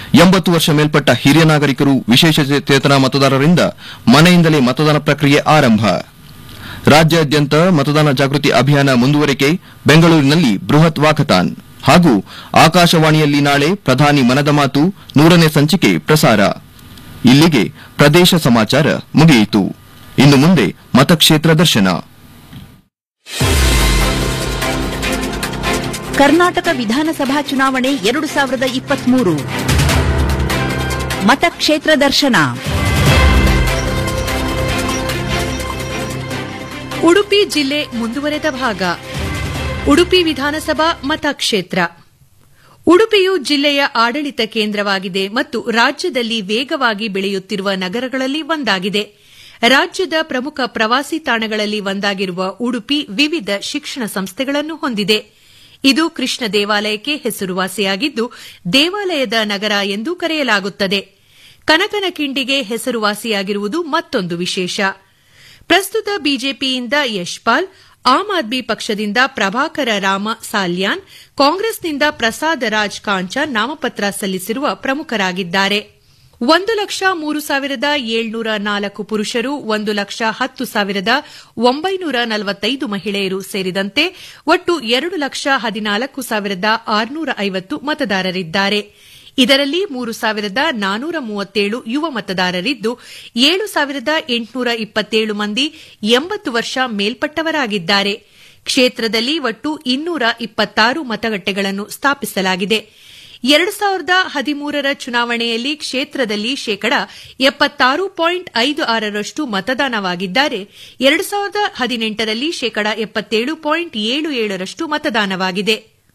ಎಂಬತ್ತು ವರ್ಷ ಮೇಲ್ಪಟ್ಟ ಹಿರಿಯ ನಾಗರಿಕರು ವಿಶೇಷ ಚೇತನ ಮತದಾರರಿಂದ ಮನೆಯಿಂದಲೇ ಮತದಾನ ಪ್ರಕ್ರಿಯೆ ಆರಂಭ ರಾಜ್ಯಾದ್ಯಂತ ಮತದಾನ ಜಾಗೃತಿ ಅಭಿಯಾನ ಮುಂದುವರಿಕೆ ಬೆಂಗಳೂರಿನಲ್ಲಿ ಬೃಹತ್ ವಾಕಥಾನ್ ಹಾಗೂ ಆಕಾಶವಾಣಿಯಲ್ಲಿ ನಾಳೆ ಪ್ರಧಾನಿ ಮನದ ಮಾತು ನೂರನೇ ಸಂಚಿಕೆ ಪ್ರಸಾರ ಇಲ್ಲಿಗೆ ಪ್ರದೇಶ ಸಮಾಚಾರ ಮುಗಿಯಿತು ಇನ್ನು ಮುಂದೆ ಮತಕ್ಷೇತ್ರ ದರ್ಶನ ಕರ್ನಾಟಕ ವಿಧಾನಸಭಾ ಚುನಾವಣೆ ಎರಡು ಸಾವಿರದ ಇಪ್ಪತ್ಮೂರು ಮತಕ್ಷೇತ್ರ ದರ್ಶನ ಉಡುಪಿ ಜಿಲ್ಲೆ ಮುಂದುವರೆದ ಭಾಗ ಉಡುಪಿ ವಿಧಾನಸಭಾ ಮತಕ್ಷೇತ್ರ ಉಡುಪಿಯು ಜಿಲ್ಲೆಯ ಆಡಳಿತ ಕೇಂದ್ರವಾಗಿದೆ ಮತ್ತು ರಾಜ್ಯದಲ್ಲಿ ವೇಗವಾಗಿ ಬೆಳೆಯುತ್ತಿರುವ ನಗರಗಳಲ್ಲಿ ಒಂದಾಗಿದೆ ರಾಜ್ಯದ ಪ್ರಮುಖ ಪ್ರವಾಸಿ ತಾಣಗಳಲ್ಲಿ ಒಂದಾಗಿರುವ ಉಡುಪಿ ವಿವಿಧ ಶಿಕ್ಷಣ ಸಂಸ್ಥೆಗಳನ್ನು ಹೊಂದಿದೆ ಇದು ಕೃಷ್ಣ ದೇವಾಲಯಕ್ಕೆ ಹೆಸರುವಾಸಿಯಾಗಿದ್ದು ದೇವಾಲಯದ ನಗರ ಎಂದು ಕರೆಯಲಾಗುತ್ತದೆ ಕನಕನಕಿಂಡಿಗೆ ಹೆಸರುವಾಸಿಯಾಗಿರುವುದು ಮತ್ತೊಂದು ವಿಶೇಷ ಪ್ರಸ್ತುತ ಬಿಜೆಪಿಯಿಂದ ಯಶ್ಪಾಲ್ ಆಮ್ ಆದ್ಮಿ ಪಕ್ಷದಿಂದ ಪ್ರಭಾಕರ ರಾಮ ಸಾಲ್ಯಾನ್ ಕಾಂಗ್ರೆಸ್ನಿಂದ ಪ್ರಸಾದ ರಾಜ್ ಕಾಂಚಾನ್ ನಾಮಪತ್ರ ಸಲ್ಲಿಸಿರುವ ಪ್ರಮುಖರಾಗಿದ್ದಾರೆ ಒಂದು ಲಕ್ಷ ಮೂರು ಸಾವಿರದ ಏಳ್ನೂರ ನಾಲ್ಕು ಪುರುಷರು ಒಂದು ಲಕ್ಷ ಹತ್ತು ಸಾವಿರದ ಒಂಬೈನೂರ ನಲವತ್ತೈದು ಮಹಿಳೆಯರು ಸೇರಿದಂತೆ ಒಟ್ಟು ಎರಡು ಲಕ್ಷ ಹದಿನಾಲ್ಕು ಸಾವಿರದ ಆರುನೂರ ಐವತ್ತು ಮತದಾರರಿದ್ದಾರೆ ಇದರಲ್ಲಿ ಮೂರು ಸಾವಿರದ ನಾನೂರ ಮೂವತ್ತೇಳು ಯುವ ಮತದಾರರಿದ್ದು ಏಳು ಸಾವಿರದ ಎಂಟುನೂರ ಇಪ್ಪತ್ತೇಳು ಮಂದಿ ಎಂಬತ್ತು ವರ್ಷ ಮೇಲ್ಪಟ್ಟವರಾಗಿದ್ದಾರೆ ಕ್ಷೇತ್ರದಲ್ಲಿ ಒಟ್ಟು ಇನ್ನೂರ ಇಪ್ಪತ್ತಾರು ಮತಗಟ್ಟೆಗಳನ್ನು ಸ್ಥಾಪಿಸಲಾಗಿದೆ ಎರಡು ಸಾವಿರದ ಹದಿಮೂರರ ಚುನಾವಣೆಯಲ್ಲಿ ಕ್ಷೇತ್ರದಲ್ಲಿ ಶೇಕಡ ಎಪ್ಪತ್ತಾರು ಪಾಯಿಂಟ್ ಐದು ಆರರಷ್ಟು ಮತದಾನವಾಗಿದ್ದರೆ ಎರಡು ಸಾವಿರದ ಹದಿನೆಂಟರಲ್ಲಿ ಶೇಕಡ ಎಪ್ಪತ್ತೇಳು ಪಾಯಿಂಟ್ ಏಳು ಏಳರಷ್ಟು ಮತದಾನವಾಗಿದೆ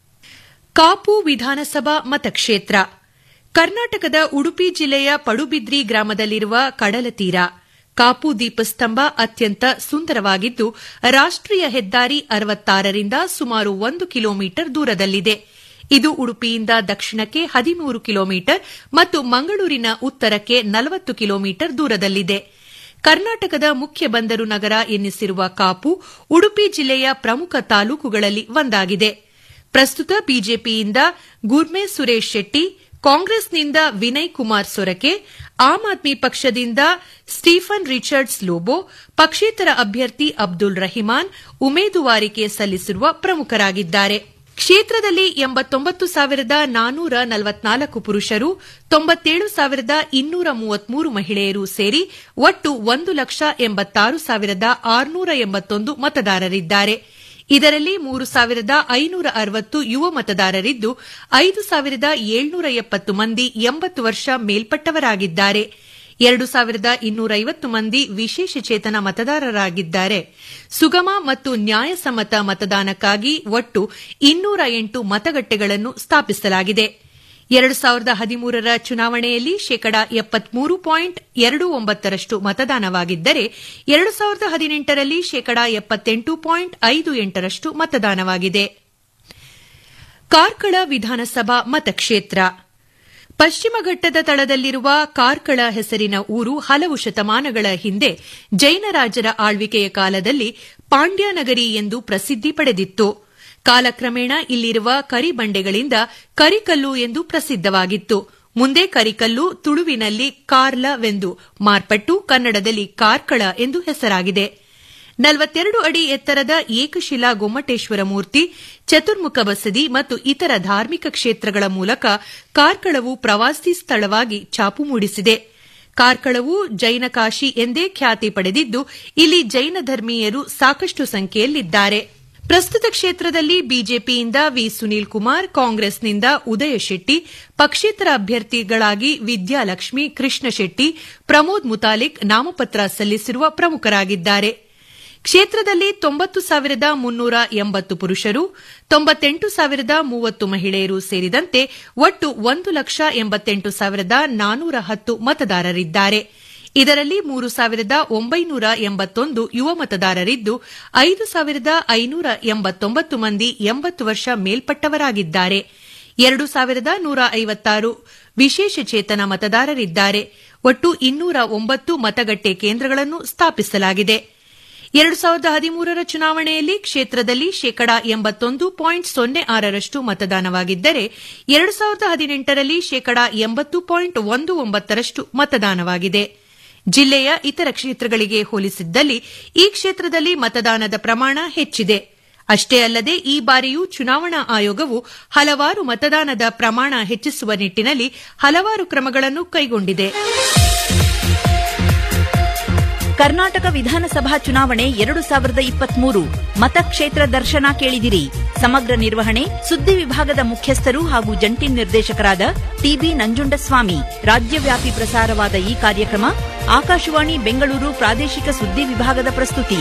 ಕಾಪು ವಿಧಾನಸಭಾ ಮತಕ್ಷೇತ್ರ ಕರ್ನಾಟಕದ ಉಡುಪಿ ಜಿಲ್ಲೆಯ ಪಡುಬಿದ್ರಿ ಗ್ರಾಮದಲ್ಲಿರುವ ಕಡಲತೀರ ಕಾಪು ದೀಪಸ್ತಂಭ ಅತ್ಯಂತ ಸುಂದರವಾಗಿದ್ದು ರಾಷ್ಟೀಯ ಹೆದ್ದಾರಿ ಅರವತ್ತಾರರಿಂದ ಸುಮಾರು ಒಂದು ಕಿಲೋಮೀಟರ್ ದೂರದಲ್ಲಿದೆ ಇದು ಉಡುಪಿಯಿಂದ ದಕ್ಷಿಣಕ್ಕೆ ಹದಿಮೂರು ಕಿಲೋಮೀಟರ್ ಮತ್ತು ಮಂಗಳೂರಿನ ಉತ್ತರಕ್ಕೆ ನಲವತ್ತು ಕಿಲೋಮೀಟರ್ ದೂರದಲ್ಲಿದೆ ಕರ್ನಾಟಕದ ಮುಖ್ಯ ಬಂದರು ನಗರ ಎನ್ನಿಸಿರುವ ಕಾಪು ಉಡುಪಿ ಜಿಲ್ಲೆಯ ಪ್ರಮುಖ ತಾಲೂಕುಗಳಲ್ಲಿ ಒಂದಾಗಿದೆ ಪ್ರಸ್ತುತ ಬಿಜೆಪಿಯಿಂದ ಗುರ್ಮೆ ಸುರೇಶ್ ಶೆಟ್ಟಿ ಕಾಂಗ್ರೆಸ್ನಿಂದ ವಿನಯ್ ಕುಮಾರ್ ಸೊರಕೆ ಆಮ್ ಆದ್ಮಿ ಪಕ್ಷದಿಂದ ಸ್ಟೀಫನ್ ರಿಚರ್ಡ್ಸ್ ಲೋಬೋ ಪಕ್ಷೇತರ ಅಭ್ಯರ್ಥಿ ಅಬ್ದುಲ್ ರಹಿಮಾನ್ ಉಮೇದುವಾರಿಕೆ ಸಲ್ಲಿಸಿರುವ ಪ್ರಮುಖರಾಗಿದ್ದಾರೆ ಕ್ಷೇತ್ರದಲ್ಲಿ ಎಂಬತ್ತೊಂಬತ್ತು ಸಾವಿರದ ನಾನೂರ ನಲವತ್ನಾಲ್ಕು ಪುರುಷರು ತೊಂಬತ್ತೇಳು ಸಾವಿರದ ಇನ್ನೂರ ಮೂವತ್ಮೂರು ಮಹಿಳೆಯರು ಸೇರಿ ಒಟ್ಟು ಒಂದು ಲಕ್ಷ ಎಂಬತ್ತಾರು ಸಾವಿರದ ಆರುನೂರ ಎಂಬತ್ತೊಂದು ಮತದಾರರಿದ್ದಾರೆ ಇದರಲ್ಲಿ ಮೂರು ಸಾವಿರದ ಐನೂರ ಅರವತ್ತು ಯುವ ಮತದಾರರಿದ್ದು ಐದು ಸಾವಿರದ ಏಳ್ನೂರ ಎಪ್ಪತ್ತು ಮಂದಿ ಎಂಬತ್ತು ವರ್ಷ ಮೇಲ್ಪಟ್ಟವರಾಗಿದ್ದಾರೆ ಎರಡು ಸಾವಿರದ ಇನ್ನೂರ ಐವತ್ತು ಮಂದಿ ವಿಶೇಷ ಚೇತನ ಮತದಾರರಾಗಿದ್ದಾರೆ ಸುಗಮ ಮತ್ತು ನ್ಯಾಯಸಮ್ಮತ ಮತದಾನಕ್ಕಾಗಿ ಒಟ್ಟು ಇನ್ನೂರ ಎಂಟು ಮತಗಟ್ಟೆಗಳನ್ನು ಸ್ಥಾಪಿಸಲಾಗಿದೆ ಎರಡು ಸಾವಿರದ ಹದಿಮೂರರ ಚುನಾವಣೆಯಲ್ಲಿ ಶೇಕಡ ಎಪ್ಪತ್ಮೂರು ಪಾಯಿಂಟ್ ಎರಡು ಒಂಬತ್ತರಷ್ಟು ಮತದಾನವಾಗಿದ್ದರೆ ಎರಡು ಸಾವಿರದ ಹದಿನೆಂಟರಲ್ಲಿ ಶೇಕಡ ಎಪ್ಪತ್ತೆಂಟು ಪಾಯಿಂಟ್ ಐದು ಎಂಟರಷ್ಟು ಮತದಾನವಾಗಿದೆ ಕಾರ್ಕಳ ವಿಧಾನಸಭಾ ಮತಕ್ಷೇತ್ರ ಪಶ್ಚಿಮ ಘಟ್ಟದ ತಳದಲ್ಲಿರುವ ಕಾರ್ಕಳ ಹೆಸರಿನ ಊರು ಹಲವು ಶತಮಾನಗಳ ಹಿಂದೆ ಜೈನರಾಜರ ಆಳ್ವಿಕೆಯ ಕಾಲದಲ್ಲಿ ಪಾಂಡ್ಯನಗರಿ ಎಂದು ಪ್ರಸಿದ್ಧಿ ಪಡೆದಿತ್ತು ಕಾಲಕ್ರಮೇಣ ಇಲ್ಲಿರುವ ಕರಿಬಂಡೆಗಳಿಂದ ಕರಿಕಲ್ಲು ಎಂದು ಪ್ರಸಿದ್ಧವಾಗಿತ್ತು ಮುಂದೆ ಕರಿಕಲ್ಲು ತುಳುವಿನಲ್ಲಿ ಕಾರ್ಲವೆಂದು ಮಾರ್ಪಟ್ಟು ಕನ್ನಡದಲ್ಲಿ ಕಾರ್ಕಳ ಎಂದು ಹೆಸರಾಗಿದೆ ನಲವತ್ತೆರಡು ಅಡಿ ಎತ್ತರದ ಏಕಶಿಲಾ ಗೊಮ್ಮಟೇಶ್ವರ ಮೂರ್ತಿ ಚತುರ್ಮುಖ ಬಸದಿ ಮತ್ತು ಇತರ ಧಾರ್ಮಿಕ ಕ್ಷೇತ್ರಗಳ ಮೂಲಕ ಕಾರ್ಕಳವು ಪ್ರವಾಸಿ ಸ್ಥಳವಾಗಿ ಛಾಪು ಮೂಡಿಸಿದೆ ಕಾರ್ಕಳವು ಜೈನ ಕಾಶಿ ಎಂದೇ ಖ್ಯಾತಿ ಪಡೆದಿದ್ದು ಇಲ್ಲಿ ಜೈನ ಧರ್ಮೀಯರು ಸಾಕಷ್ಟು ಸಂಖ್ಯೆಯಲ್ಲಿದ್ದಾರೆ ಪ್ರಸ್ತುತ ಕ್ಷೇತ್ರದಲ್ಲಿ ಬಿಜೆಪಿಯಿಂದ ವಿ ಸುನೀಲ್ ಕುಮಾರ್ ಕಾಂಗ್ರೆಸ್ನಿಂದ ಉದಯ ಶೆಟ್ಟಿ ಪಕ್ಷೇತರ ಅಭ್ಯರ್ಥಿಗಳಾಗಿ ವಿದ್ಯಾಲಕ್ಷ್ಮಿ ಕೃಷ್ಣ ಶೆಟ್ಟಿ ಪ್ರಮೋದ್ ಮುತಾಲಿಕ್ ನಾಮಪತ್ರ ಸಲ್ಲಿಸಿರುವ ಪ್ರಮುಖರಾಗಿದ್ದಾರೆ ಕ್ಷೇತ್ರದಲ್ಲಿ ತೊಂಬತ್ತು ಸಾವಿರದ ಮುನ್ನೂರ ಎಂಬತ್ತು ಪುರುಷರು ತೊಂಬತ್ತೆಂಟು ಸಾವಿರದ ಮೂವತ್ತು ಮಹಿಳೆಯರು ಸೇರಿದಂತೆ ಒಟ್ಟು ಒಂದು ಲಕ್ಷ ಎಂಬತ್ತೆಂಟು ಸಾವಿರದ ನಾನೂರ ಹತ್ತು ಮತದಾರರಿದ್ದಾರೆ ಇದರಲ್ಲಿ ಮೂರು ಸಾವಿರದ ಒಂಬೈನೂರ ಎಂಬತ್ತೊಂದು ಯುವ ಮತದಾರರಿದ್ದು ಐದು ಸಾವಿರದ ಐನೂರ ಎಂಬತ್ತೊಂಬತ್ತು ಮಂದಿ ಎಂಬತ್ತು ವರ್ಷ ಮೇಲ್ಪಟ್ಟವರಾಗಿದ್ದಾರೆ ಎರಡು ಸಾವಿರದ ನೂರ ಐವತ್ತಾರು ವಿಶೇಷ ಚೇತನ ಮತದಾರರಿದ್ದಾರೆ ಒಟ್ಟು ಇನ್ನೂರ ಒಂಬತ್ತು ಮತಗಟ್ಟೆ ಕೇಂದ್ರಗಳನ್ನು ಸ್ಥಾಪಿಸಲಾಗಿದೆ ಎರಡು ಸಾವಿರದ ಹದಿಮೂರರ ಚುನಾವಣೆಯಲ್ಲಿ ಕ್ಷೇತ್ರದಲ್ಲಿ ಶೇಕಡಾ ಎಂಬತ್ತೊಂದು ಪಾಯಿಂಟ್ ಸೊನ್ನೆ ಆರರಷ್ಟು ಮತದಾನವಾಗಿದ್ದರೆ ಎರಡು ಸಾವಿರದ ಹದಿನೆಂಟರಲ್ಲಿ ಶೇಕಡಾ ಎಂಬತ್ತು ಪಾಯಿಂಟ್ ಒಂದು ಒಂಬತ್ತರಷ್ಟು ಮತದಾನವಾಗಿದೆ ಜಿಲ್ಲೆಯ ಇತರ ಕ್ಷೇತ್ರಗಳಿಗೆ ಹೋಲಿಸಿದ್ದಲ್ಲಿ ಈ ಕ್ಷೇತ್ರದಲ್ಲಿ ಮತದಾನದ ಪ್ರಮಾಣ ಹೆಚ್ಚಿದೆ ಅಷ್ಟೇ ಅಲ್ಲದೆ ಈ ಬಾರಿಯೂ ಚುನಾವಣಾ ಆಯೋಗವು ಹಲವಾರು ಮತದಾನದ ಪ್ರಮಾಣ ಹೆಚ್ಚಿಸುವ ನಿಟ್ಟಿನಲ್ಲಿ ಹಲವಾರು ಕ್ರಮಗಳನ್ನು ಕೈಗೊಂಡಿದೆ ಕರ್ನಾಟಕ ವಿಧಾನಸಭಾ ಚುನಾವಣೆ ಎರಡು ಸಾವಿರದ ಇಪ್ಪತ್ಮೂರು ಮತಕ್ಷೇತ್ರ ದರ್ಶನ ಕೇಳಿದಿರಿ ಸಮಗ್ರ ನಿರ್ವಹಣೆ ಸುದ್ದಿ ವಿಭಾಗದ ಮುಖ್ಯಸ್ಥರು ಹಾಗೂ ಜಂಟಿ ನಿರ್ದೇಶಕರಾದ ಟಿಬಿ ನಂಜುಂಡಸ್ವಾಮಿ ರಾಜ್ಯವ್ಯಾಪಿ ಪ್ರಸಾರವಾದ ಈ ಕಾರ್ಯಕ್ರಮ ಆಕಾಶವಾಣಿ ಬೆಂಗಳೂರು ಪ್ರಾದೇಶಿಕ ಸುದ್ದಿ ವಿಭಾಗದ ಪ್ರಸ್ತುತಿ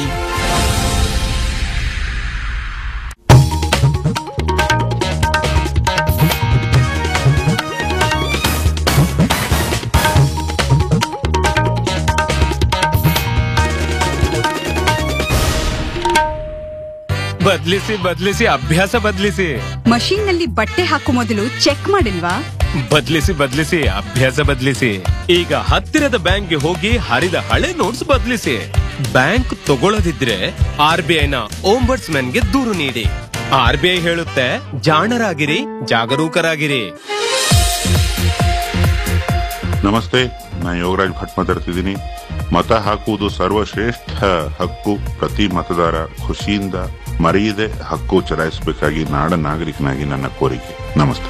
ಬದ್ಲಿಸಿ ಬದ್ಲಿಸಿ ಅಭ್ಯಾಸ ಬದ್ಲಿಸಿ ಮಷೀನ್ ನಲ್ಲಿ ಬಟ್ಟೆ ಹಾಕೋ ಮೊದಲು ಚೆಕ್ ಮಾಡಿಲ್ವಾ ಬದ್ಲಿಸಿ ಬದ್ಲಿಸಿ ಅಭ್ಯಾಸ ಬದ್ಲಿಸಿ ಈಗ ಹತ್ತಿರದ ಬ್ಯಾಂಕ್ಗೆ ಹೋಗಿ ಹರಿದ ಹಳೆ ನೋಟ್ಸ್ ಬದ್ಲಿಸಿ ಬ್ಯಾಂಕ್ ತಗೊಳ್ಳದಿದ್ರೆ ಆರ್ ಬಿ ಐನ ಗೆ ದೂರು ನೀಡಿ ಆರ್ ಬಿ ಐ ಹೇಳುತ್ತೆ ಜಾಣರಾಗಿರಿ ಜಾಗರೂಕರಾಗಿರಿ ನಮಸ್ತೆ ನಾನು ಯೋಗರಾಜ್ ಭಟ್ ಮಾತಾಡ್ತಿದ್ದೀನಿ ಮತ ಹಾಕುವುದು ಸರ್ವಶ್ರೇಷ್ಠ ಹಕ್ಕು ಪ್ರತಿ ಮತದಾರ ಖುಷಿಯಿಂದ ಮರೆಯದೆ ಹಕ್ಕು ಚಲಾಯಿಸಬೇಕಾಗಿ ನಾಡ ನಾಗರಿಕನಾಗಿ ನನ್ನ ಕೋರಿಕೆ ನಮಸ್ತೆ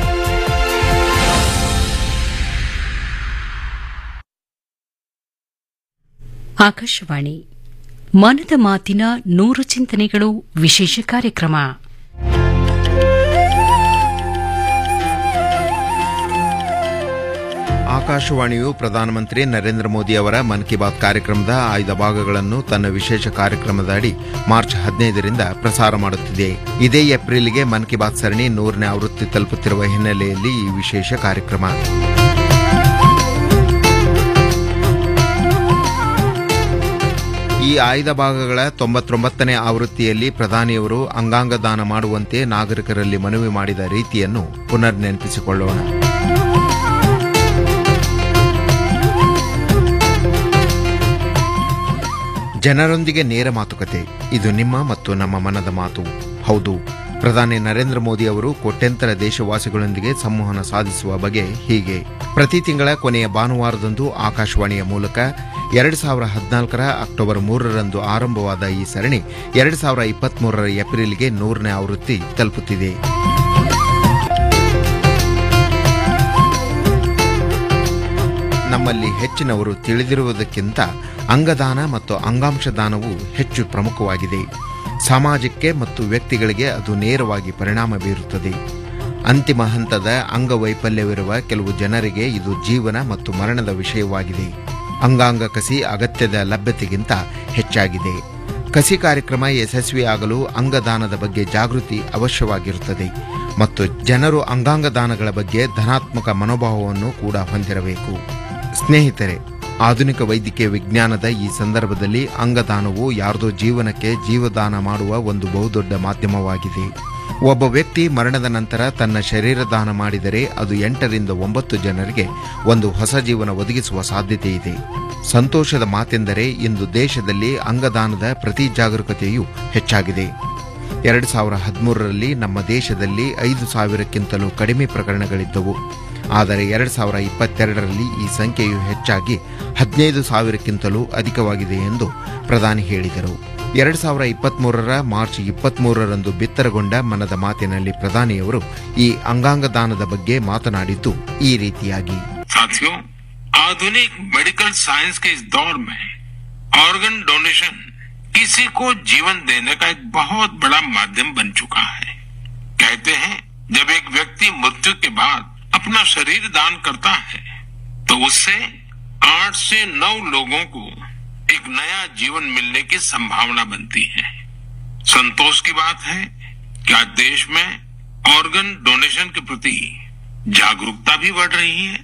ಆಕಾಶವಾಣಿ ಮನದ ಮಾತಿನ ನೂರು ಚಿಂತನೆಗಳು ವಿಶೇಷ ಕಾರ್ಯಕ್ರಮ ಆಕಾಶವಾಣಿಯು ಪ್ರಧಾನಮಂತ್ರಿ ನರೇಂದ್ರ ಮೋದಿ ಅವರ ಮನ್ ಕಿ ಬಾತ್ ಕಾರ್ಯಕ್ರಮದ ಆಯ್ದ ಭಾಗಗಳನ್ನು ತನ್ನ ವಿಶೇಷ ಕಾರ್ಯಕ್ರಮದ ಅಡಿ ಮಾರ್ಚ್ ಹದಿನೈದರಿಂದ ಪ್ರಸಾರ ಮಾಡುತ್ತಿದೆ ಇದೇ ಏಪ್ರಿಲ್ಗೆ ಮನ್ ಕಿ ಬಾತ್ ಸರಣಿ ನೂರನೇ ಆವೃತ್ತಿ ತಲುಪುತ್ತಿರುವ ಹಿನ್ನೆಲೆಯಲ್ಲಿ ಈ ವಿಶೇಷ ಕಾರ್ಯಕ್ರಮ ಈ ಆಯ್ದ ಭಾಗಗಳ ತೊಂಬತ್ತೊಂಬತ್ತನೇ ಆವೃತ್ತಿಯಲ್ಲಿ ಪ್ರಧಾನಿಯವರು ಅಂಗಾಂಗ ದಾನ ಮಾಡುವಂತೆ ನಾಗರಿಕರಲ್ಲಿ ಮನವಿ ಮಾಡಿದ ರೀತಿಯನ್ನು ಪುನರ್ ನೆನಪಿಸಿಕೊಳ್ಳೋಣ ಜನರೊಂದಿಗೆ ನೇರ ಮಾತುಕತೆ ಇದು ನಿಮ್ಮ ಮತ್ತು ನಮ್ಮ ಮನದ ಮಾತು ಹೌದು ಪ್ರಧಾನಿ ನರೇಂದ್ರ ಮೋದಿ ಅವರು ಕೋಟ್ಯಂತರ ದೇಶವಾಸಿಗಳೊಂದಿಗೆ ಸಂವಹನ ಸಾಧಿಸುವ ಬಗೆ ಹೀಗೆ ಪ್ರತಿ ತಿಂಗಳ ಕೊನೆಯ ಭಾನುವಾರದಂದು ಆಕಾಶವಾಣಿಯ ಮೂಲಕ ಎರಡು ಸಾವಿರ ಹದಿನಾಲ್ಕರ ಅಕ್ಟೋಬರ್ ಮೂರರಂದು ಆರಂಭವಾದ ಈ ಸರಣಿ ಎರಡು ಸಾವಿರ ಇಪ್ಪತ್ಮೂರರ ಏಪ್ರಿಲ್ಗೆ ನೂರನೇ ಆವೃತ್ತಿ ತಲುಪುತ್ತಿದೆ ನಮ್ಮಲ್ಲಿ ಹೆಚ್ಚಿನವರು ತಿಳಿದಿರುವುದಕ್ಕಿಂತ ಅಂಗದಾನ ಮತ್ತು ಅಂಗಾಂಶ ದಾನವು ಹೆಚ್ಚು ಪ್ರಮುಖವಾಗಿದೆ ಸಮಾಜಕ್ಕೆ ಮತ್ತು ವ್ಯಕ್ತಿಗಳಿಗೆ ಅದು ನೇರವಾಗಿ ಪರಿಣಾಮ ಬೀರುತ್ತದೆ ಅಂತಿಮ ಹಂತದ ಅಂಗವೈಫಲ್ಯವಿರುವ ಕೆಲವು ಜನರಿಗೆ ಇದು ಜೀವನ ಮತ್ತು ಮರಣದ ವಿಷಯವಾಗಿದೆ ಅಂಗಾಂಗ ಕಸಿ ಅಗತ್ಯದ ಲಭ್ಯತೆಗಿಂತ ಹೆಚ್ಚಾಗಿದೆ ಕಸಿ ಕಾರ್ಯಕ್ರಮ ಯಶಸ್ವಿಯಾಗಲು ಅಂಗದಾನದ ಬಗ್ಗೆ ಜಾಗೃತಿ ಅವಶ್ಯವಾಗಿರುತ್ತದೆ ಮತ್ತು ಜನರು ಅಂಗಾಂಗ ದಾನಗಳ ಬಗ್ಗೆ ಧನಾತ್ಮಕ ಮನೋಭಾವವನ್ನು ಕೂಡ ಹೊಂದಿರಬೇಕು ಸ್ನೇಹಿತರೆ ಆಧುನಿಕ ವೈದ್ಯಕೀಯ ವಿಜ್ಞಾನದ ಈ ಸಂದರ್ಭದಲ್ಲಿ ಅಂಗದಾನವು ಯಾರದೋ ಜೀವನಕ್ಕೆ ಜೀವದಾನ ಮಾಡುವ ಒಂದು ಬಹುದೊಡ್ಡ ಮಾಧ್ಯಮವಾಗಿದೆ ಒಬ್ಬ ವ್ಯಕ್ತಿ ಮರಣದ ನಂತರ ತನ್ನ ಶರೀರ ದಾನ ಮಾಡಿದರೆ ಅದು ಎಂಟರಿಂದ ಒಂಬತ್ತು ಜನರಿಗೆ ಒಂದು ಹೊಸ ಜೀವನ ಒದಗಿಸುವ ಸಾಧ್ಯತೆ ಇದೆ ಸಂತೋಷದ ಮಾತೆಂದರೆ ಇಂದು ದೇಶದಲ್ಲಿ ಅಂಗದಾನದ ಪ್ರತಿ ಜಾಗರೂಕತೆಯೂ ಹೆಚ್ಚಾಗಿದೆ ಎರಡು ಸಾವಿರ ಹದಿಮೂರರಲ್ಲಿ ನಮ್ಮ ದೇಶದಲ್ಲಿ ಐದು ಸಾವಿರಕ್ಕಿಂತಲೂ ಕಡಿಮೆ ಪ್ರಕರಣಗಳಿದ್ದವು ಆದರೆ ಎರಡು ಸಾವಿರ ಇಪ್ಪತ್ತೆರಡರಲ್ಲಿ ಈ ಸಂಖ್ಯೆಯು ಹೆಚ್ಚಾಗಿ ಹದಿನೈದು ಸಾವಿರಕ್ಕಿಂತಲೂ ಅಧಿಕವಾಗಿದೆ ಎಂದು ಪ್ರಧಾನಿ ಹೇಳಿದರು ಎರಡು ಸಾವಿರ ಇಪ್ಪತ್ಮೂರರ ಮಾರ್ಚ್ ಇಪ್ಪತ್ಮೂರರಂದು ಬಿತ್ತರಗೊಂಡ ಮನದ ಮಾತಿನಲ್ಲಿ ಪ್ರಧಾನಿಯವರು ಈ ಅಂಗಾಂಗ ದಾನದ ಬಗ್ಗೆ ಮಾತನಾಡಿದ್ದು ಈ ರೀತಿಯಾಗಿ साथियों आधुनिक मेडिकल साइंस के इस दौर में ऑर्गन डोनेशन किसी को जीवन देने का एक बहुत बड़ा माध्यम बन चुका है कहते हैं जब एक व्यक्ति मृत्यु के बाद अपना शरीर दान करता है तो उससे आठ से नौ लोगों को एक नया जीवन मिलने की संभावना बनती है संतोष की बात है कि आज देश में ऑर्गन डोनेशन के प्रति जागरूकता भी बढ़ रही है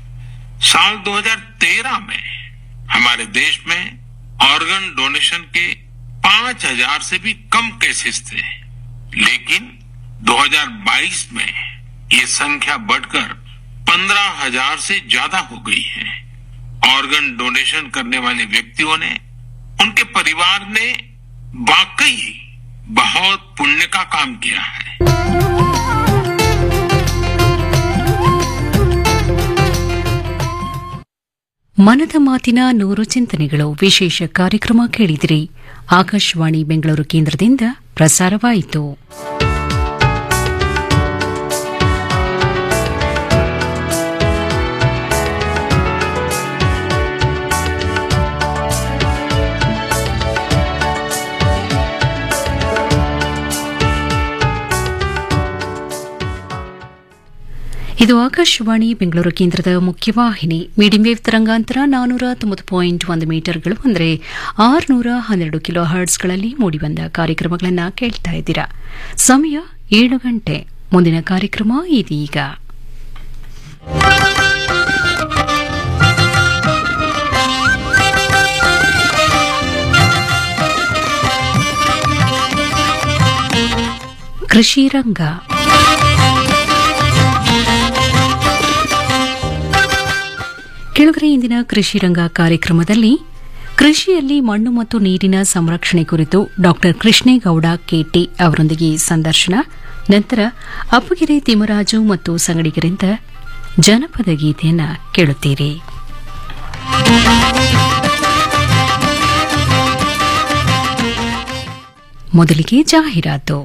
साल 2013 में हमारे देश में ऑर्गन डोनेशन के 5000 से भी कम केसेस थे लेकिन 2022 में ये संख्या बढ़कर 15000 से ज्यादा हो गई है ऑर्गन डोनेशन करने वाले व्यक्तियों ने उनके परिवार ने वाकई बहुत पुण्य का काम किया है ಮನದ ಮಾತಿನ ನೂರು ಚಿಂತನೆಗಳು ವಿಶೇಷ ಕಾರ್ಯಕ್ರಮ ಕೇಳಿದಿರಿ ಆಕಾಶವಾಣಿ ಬೆಂಗಳೂರು ಕೇಂದ್ರದಿಂದ ಪ್ರಸಾರವಾಯಿತು ಇದು ಆಕಾಶವಾಣಿ ಬೆಂಗಳೂರು ಕೇಂದ್ರದ ಮುಖ್ಯವಾಹಿನಿ ಮೀಡಿಯಂ ವೇವ್ ತರಂಗಾಂತರ ನಾನೂರ ತೊಂಬತ್ತು ಪಾಯಿಂಟ್ ಒಂದು ಮೀಟರ್ಗಳು ಅಂದರೆ ಆರುನೂರ ಹನ್ನೆರಡು ಕಿಲೋ ಹರ್ಟ್ಸ್ಗಳಲ್ಲಿ ಮೂಡಿಬಂದ ಕಾರ್ಯಕ್ರಮಗಳನ್ನು ಕೇಳ್ತಾ ಇದ್ದೀರಾ ಸಮಯ ಏಳು ಗಂಟೆ ಮುಂದಿನ ಕಾರ್ಯಕ್ರಮ ಇದೀಗ ಕೃಷಿ ರಂಗ ಕೆಳಗರೆ ಇಂದಿನ ಕೃಷಿ ರಂಗ ಕಾರ್ಯಕ್ರಮದಲ್ಲಿ ಕೃಷಿಯಲ್ಲಿ ಮಣ್ಣು ಮತ್ತು ನೀರಿನ ಸಂರಕ್ಷಣೆ ಕುರಿತು ಡಾಕ್ಟರ್ ಕೃಷ್ಣೇಗೌಡ ಕೆಟಿ ಅವರೊಂದಿಗೆ ಸಂದರ್ಶನ ನಂತರ ಅಪ್ಪಗೆರೆ ತಿಮ್ಮರಾಜು ಮತ್ತು ಸಂಗಡಿಗರಿಂದ ಜನಪದ ಗೀತೆಯನ್ನ ಕೇಳುತ್ತೀರಿ ಮೊದಲಿಗೆ ಜಾಹೀರಾತು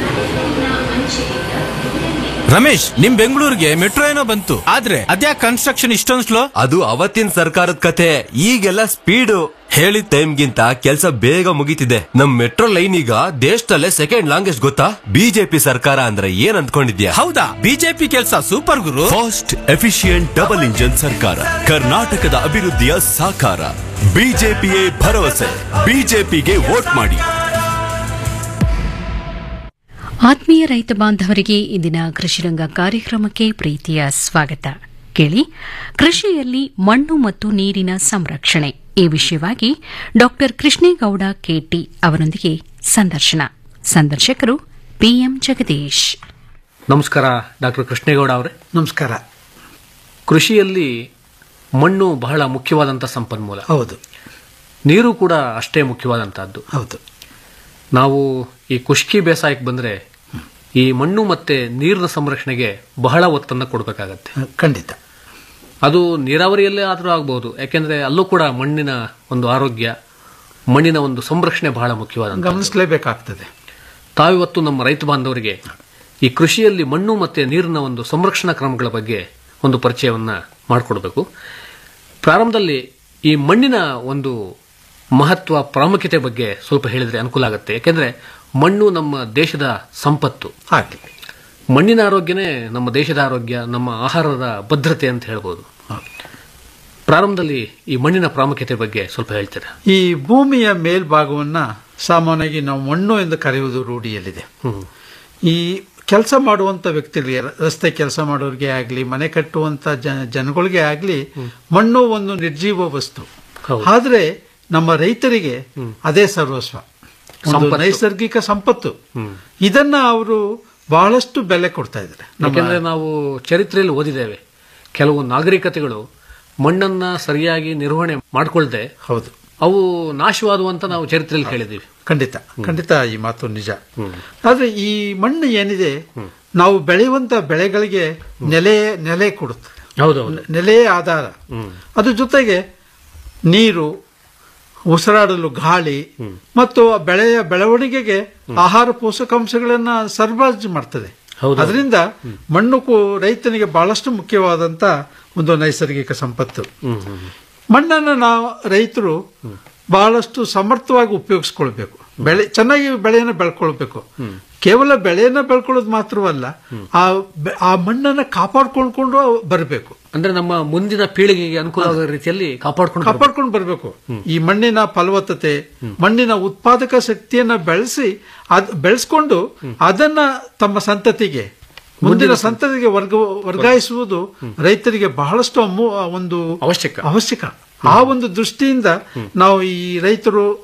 ರಮೇಶ್ ನಿಮ್ ಬೆಂಗಳೂರಿಗೆ ಮೆಟ್ರೋ ಏನೋ ಬಂತು ಆದ್ರೆ ಅದ್ಯಾಕ್ ಕನ್ಸ್ಟ್ರಕ್ಷನ್ ಇಷ್ಟೊಂದು ಸ್ಲೋ ಅದು ಅವತ್ತಿನ ಸರ್ಕಾರದ ಕತೆ ಈಗೆಲ್ಲ ಸ್ಪೀಡು ಹೇಳಿದ ಟೈಮ್ಗಿಂತ ಕೆಲಸ ಬೇಗ ಮುಗಿತಿದೆ ನಮ್ ಮೆಟ್ರೋ ಲೈನ್ ಈಗ ದೇಶದಲ್ಲೇ ಸೆಕೆಂಡ್ ಲಾಂಗೆಸ್ಟ್ ಗೊತ್ತಾ ಬಿಜೆಪಿ ಸರ್ಕಾರ ಅಂದ್ರೆ ಏನ್ ಅಂದ್ಕೊಂಡಿದ್ಯಾ ಹೌದಾ ಬಿಜೆಪಿ ಕೆಲಸ ಸೂಪರ್ ಗುರು ಫಾಸ್ಟ್ ಎಫಿಷಿಯಂಟ್ ಡಬಲ್ ಇಂಜಿನ್ ಸರ್ಕಾರ ಕರ್ನಾಟಕದ ಅಭಿವೃದ್ಧಿಯ ಸಾಕಾರ ಬಿಜೆಪಿಯೇ ಭರವಸೆ ಬಿಜೆಪಿಗೆ ವೋಟ್ ಮಾಡಿ ಆತ್ಮೀಯ ರೈತ ಬಾಂಧವರಿಗೆ ಇಂದಿನ ಕೃಷಿರಂಗ ಕಾರ್ಯಕ್ರಮಕ್ಕೆ ಪ್ರೀತಿಯ ಸ್ವಾಗತ ಕೇಳಿ ಕೃಷಿಯಲ್ಲಿ ಮಣ್ಣು ಮತ್ತು ನೀರಿನ ಸಂರಕ್ಷಣೆ ಈ ವಿಷಯವಾಗಿ ಡಾಕ್ಟರ್ ಕೃಷ್ಣೇಗೌಡ ಕೆಟಿ ಅವರೊಂದಿಗೆ ಸಂದರ್ಶನ ಸಂದರ್ಶಕರು ಪಿಎಂ ಜಗದೀಶ್ ನಮಸ್ಕಾರ ಡಾಕ್ಟರ್ ಕೃಷ್ಣೇಗೌಡ ಅವರೇ ನಮಸ್ಕಾರ ಕೃಷಿಯಲ್ಲಿ ಮಣ್ಣು ಬಹಳ ಮುಖ್ಯವಾದಂಥ ಸಂಪನ್ಮೂಲ ಹೌದು ನೀರು ಕೂಡ ಅಷ್ಟೇ ಮುಖ್ಯವಾದಂತಹದ್ದು ಹೌದು ನಾವು ಈ ಕುಷ್ಕಿ ಬೇಸಾಯಕ್ಕೆ ಬಂದ್ರೆ ಈ ಮಣ್ಣು ಮತ್ತೆ ನೀರಿನ ಸಂರಕ್ಷಣೆಗೆ ಬಹಳ ಒತ್ತನ್ನು ಕೊಡಬೇಕಾಗತ್ತೆ ಖಂಡಿತ ಅದು ನೀರಾವರಿಯಲ್ಲೇ ಆದರೂ ಆಗಬಹುದು ಯಾಕೆಂದ್ರೆ ಅಲ್ಲೂ ಕೂಡ ಮಣ್ಣಿನ ಒಂದು ಆರೋಗ್ಯ ಮಣ್ಣಿನ ಒಂದು ಸಂರಕ್ಷಣೆ ಬಹಳ ಮುಖ್ಯವಾದ ಗಮನಿಸಲೇಬೇಕಾಗ್ತದೆ ತಾವಿವತ್ತು ನಮ್ಮ ರೈತ ಬಾಂಧವರಿಗೆ ಈ ಕೃಷಿಯಲ್ಲಿ ಮಣ್ಣು ಮತ್ತೆ ನೀರಿನ ಒಂದು ಸಂರಕ್ಷಣಾ ಕ್ರಮಗಳ ಬಗ್ಗೆ ಒಂದು ಪರಿಚಯವನ್ನ ಮಾಡಿಕೊಡ್ಬೇಕು ಪ್ರಾರಂಭದಲ್ಲಿ ಈ ಮಣ್ಣಿನ ಒಂದು ಮಹತ್ವ ಪ್ರಾಮುಖ್ಯತೆ ಬಗ್ಗೆ ಸ್ವಲ್ಪ ಹೇಳಿದ್ರೆ ಅನುಕೂಲ ಆಗುತ್ತೆ ಯಾಕೆಂದ್ರೆ ಮಣ್ಣು ನಮ್ಮ ದೇಶದ ಸಂಪತ್ತು ಹಾಗೆ ಮಣ್ಣಿನ ಆರೋಗ್ಯನೇ ನಮ್ಮ ದೇಶದ ಆರೋಗ್ಯ ನಮ್ಮ ಆಹಾರದ ಭದ್ರತೆ ಅಂತ ಹೇಳ್ಬೋದು ಪ್ರಾರಂಭದಲ್ಲಿ ಈ ಮಣ್ಣಿನ ಪ್ರಾಮುಖ್ಯತೆ ಬಗ್ಗೆ ಸ್ವಲ್ಪ ಹೇಳ್ತೀರಾ ಈ ಭೂಮಿಯ ಮೇಲ್ಭಾಗವನ್ನ ಸಾಮಾನ್ಯವಾಗಿ ನಾವು ಮಣ್ಣು ಎಂದು ಕರೆಯುವುದು ರೂಢಿಯಲ್ಲಿದೆ ಈ ಕೆಲಸ ಮಾಡುವಂತ ವ್ಯಕ್ತಿಗಳಿಗೆ ರಸ್ತೆ ಕೆಲಸ ಮಾಡೋರಿಗೆ ಆಗಲಿ ಮನೆ ಕಟ್ಟುವಂತ ಜನ- ಜನಗಳಿಗೆ ಆಗಲಿ ಮಣ್ಣು ಒಂದು ನಿರ್ಜೀವ ವಸ್ತು ಆದ್ರೆ ನಮ್ಮ ರೈತರಿಗೆ ಅದೇ ಸರ್ವಸ್ವ ಒಂದು ಸಂಪತ್ತು. ನೈಸರ್ಗಿಕ ಸಂಪತ್ತು ಇದನ್ನ ಅವರು ಬಹಳಷ್ಟು ಬೆಲೆ ಕೊಡ್ತಾ ಇದ್ದಾರೆ ಯಾಕೆಂದ್ರೆ ನಾವು ಚರಿತ್ರೆಯಲ್ಲಿ ಓದಿದ್ದೇವೆ ಕೆಲವು ನಾಗರಿಕತೆಗಳು ಮಣ್ಣನ್ನ ಸರಿಯಾಗಿ ನಿರ್ವಹಣೆ ಮಾಡ್ಕೊಳ್ದೆ ಹೌದು ಅವು ನಾಶವಾದುವಂತ ನಾವು ಚರಿತ್ರೆಯಲ್ಲಿ ಕೇಳಿದ್ದೀವಿ ಖಂಡಿತ ಖಂಡಿತ ಈ ಮಾತು ನಿಜ ಆದ್ರೆ ಈ ಮಣ್ಣು ಏನಿದೆ ನಾವು ಬೆಳೆಯುವಂತ ಬೆಳೆಗಳಿಗೆ ನೆಲೆ ನೆಲೆ ಕೊಡುತ್ತೆ ಹೌದೌದು ನೆಲೆಯೇ ಆಧಾರ ಅದ್ರ ಜೊತೆಗೆ ನೀರು ಉಸಿರಾಡಲು ಗಾಳಿ ಮತ್ತು ಆ ಬೆಳೆಯ ಬೆಳವಣಿಗೆಗೆ ಆಹಾರ ಪೋಷಕಾಂಶಗಳನ್ನ ಸರಬರಾಜು ಮಾಡ್ತದೆ ಹೌದು. ಅದರಿಂದ ಮಣ್ಣು ಕು- ರೈತನಿಗೆ ಬಹಳಷ್ಟು ಮುಖ್ಯವಾದಂತ ಒಂದು ನೈಸರ್ಗಿಕ ಸಂಪತ್ತು ಮಣ್ಣನ್ನು ನಾವು ರೈತರು ಬಹಳಷ್ಟು ಸಮರ್ಥವಾಗಿ ಉಪಯೋಗಿಸ್ಕೊಳ್ಬೇಕು ಬೆಳೆ ಚೆನ್ನಾಗಿ ಬೆಳೆಯನ್ನು ಬೆಳ್ಕೊಳ್ಬೇಕು ಕೇವಲ ಬೆಳೆಯನ್ನ ಬೆಳ್ಕೊಳ್ಳೋದು ಮಾತ್ರವಲ್ಲ ಆ ಬೆ- ಆ ಮಣ್ಣನ್ನ ಕಾಪಾಡ್ಕೊಂಡ್ಕೊಂಡು ಬರಬೇಕು ಅಂದ್ರೆ ನಮ್ಮ ಮುಂದಿನ ಪೀಳಿಗೆಗೆ ಅನುಕೂಲ ಆಗೋ ರೀತಿಯಲ್ಲಿ ಕಾಪಾಡ್ಕೊಂಡು ಬರ್ಬೇಕು. ಕಾಪಾಡ್ಕೊಂಡು ಬರಬೇಕು ಈ ಮಣ್ಣಿನ ಫಲವತ್ತತೆ ಮಣ್ಣಿನ ಉತ್ಪಾದಕ ಶಕ್ತಿಯನ್ನ ಬೆಳೆಸಿ ಅದ್ ಬೆಳೆಸ್ಕೊಂಡು ಅದನ್ನ ತಮ್ಮ ಸಂತತಿಗೆ ಮುಂದಿನ ಸಂತತಿಗೆ ವರ್ಗ ವರ್ಗಾಯಿಸುವುದು ರೈತರಿಗೆ ಬಹಳಷ್ಟು ಅಮೂ ಒಂದು ಅವಶ್ಯಕ ಅವಶ್ಯಕ ಆ ಒಂದು ದೃಷ್ಟಿಯಿಂದ ನಾವು ಈ ರೈತರು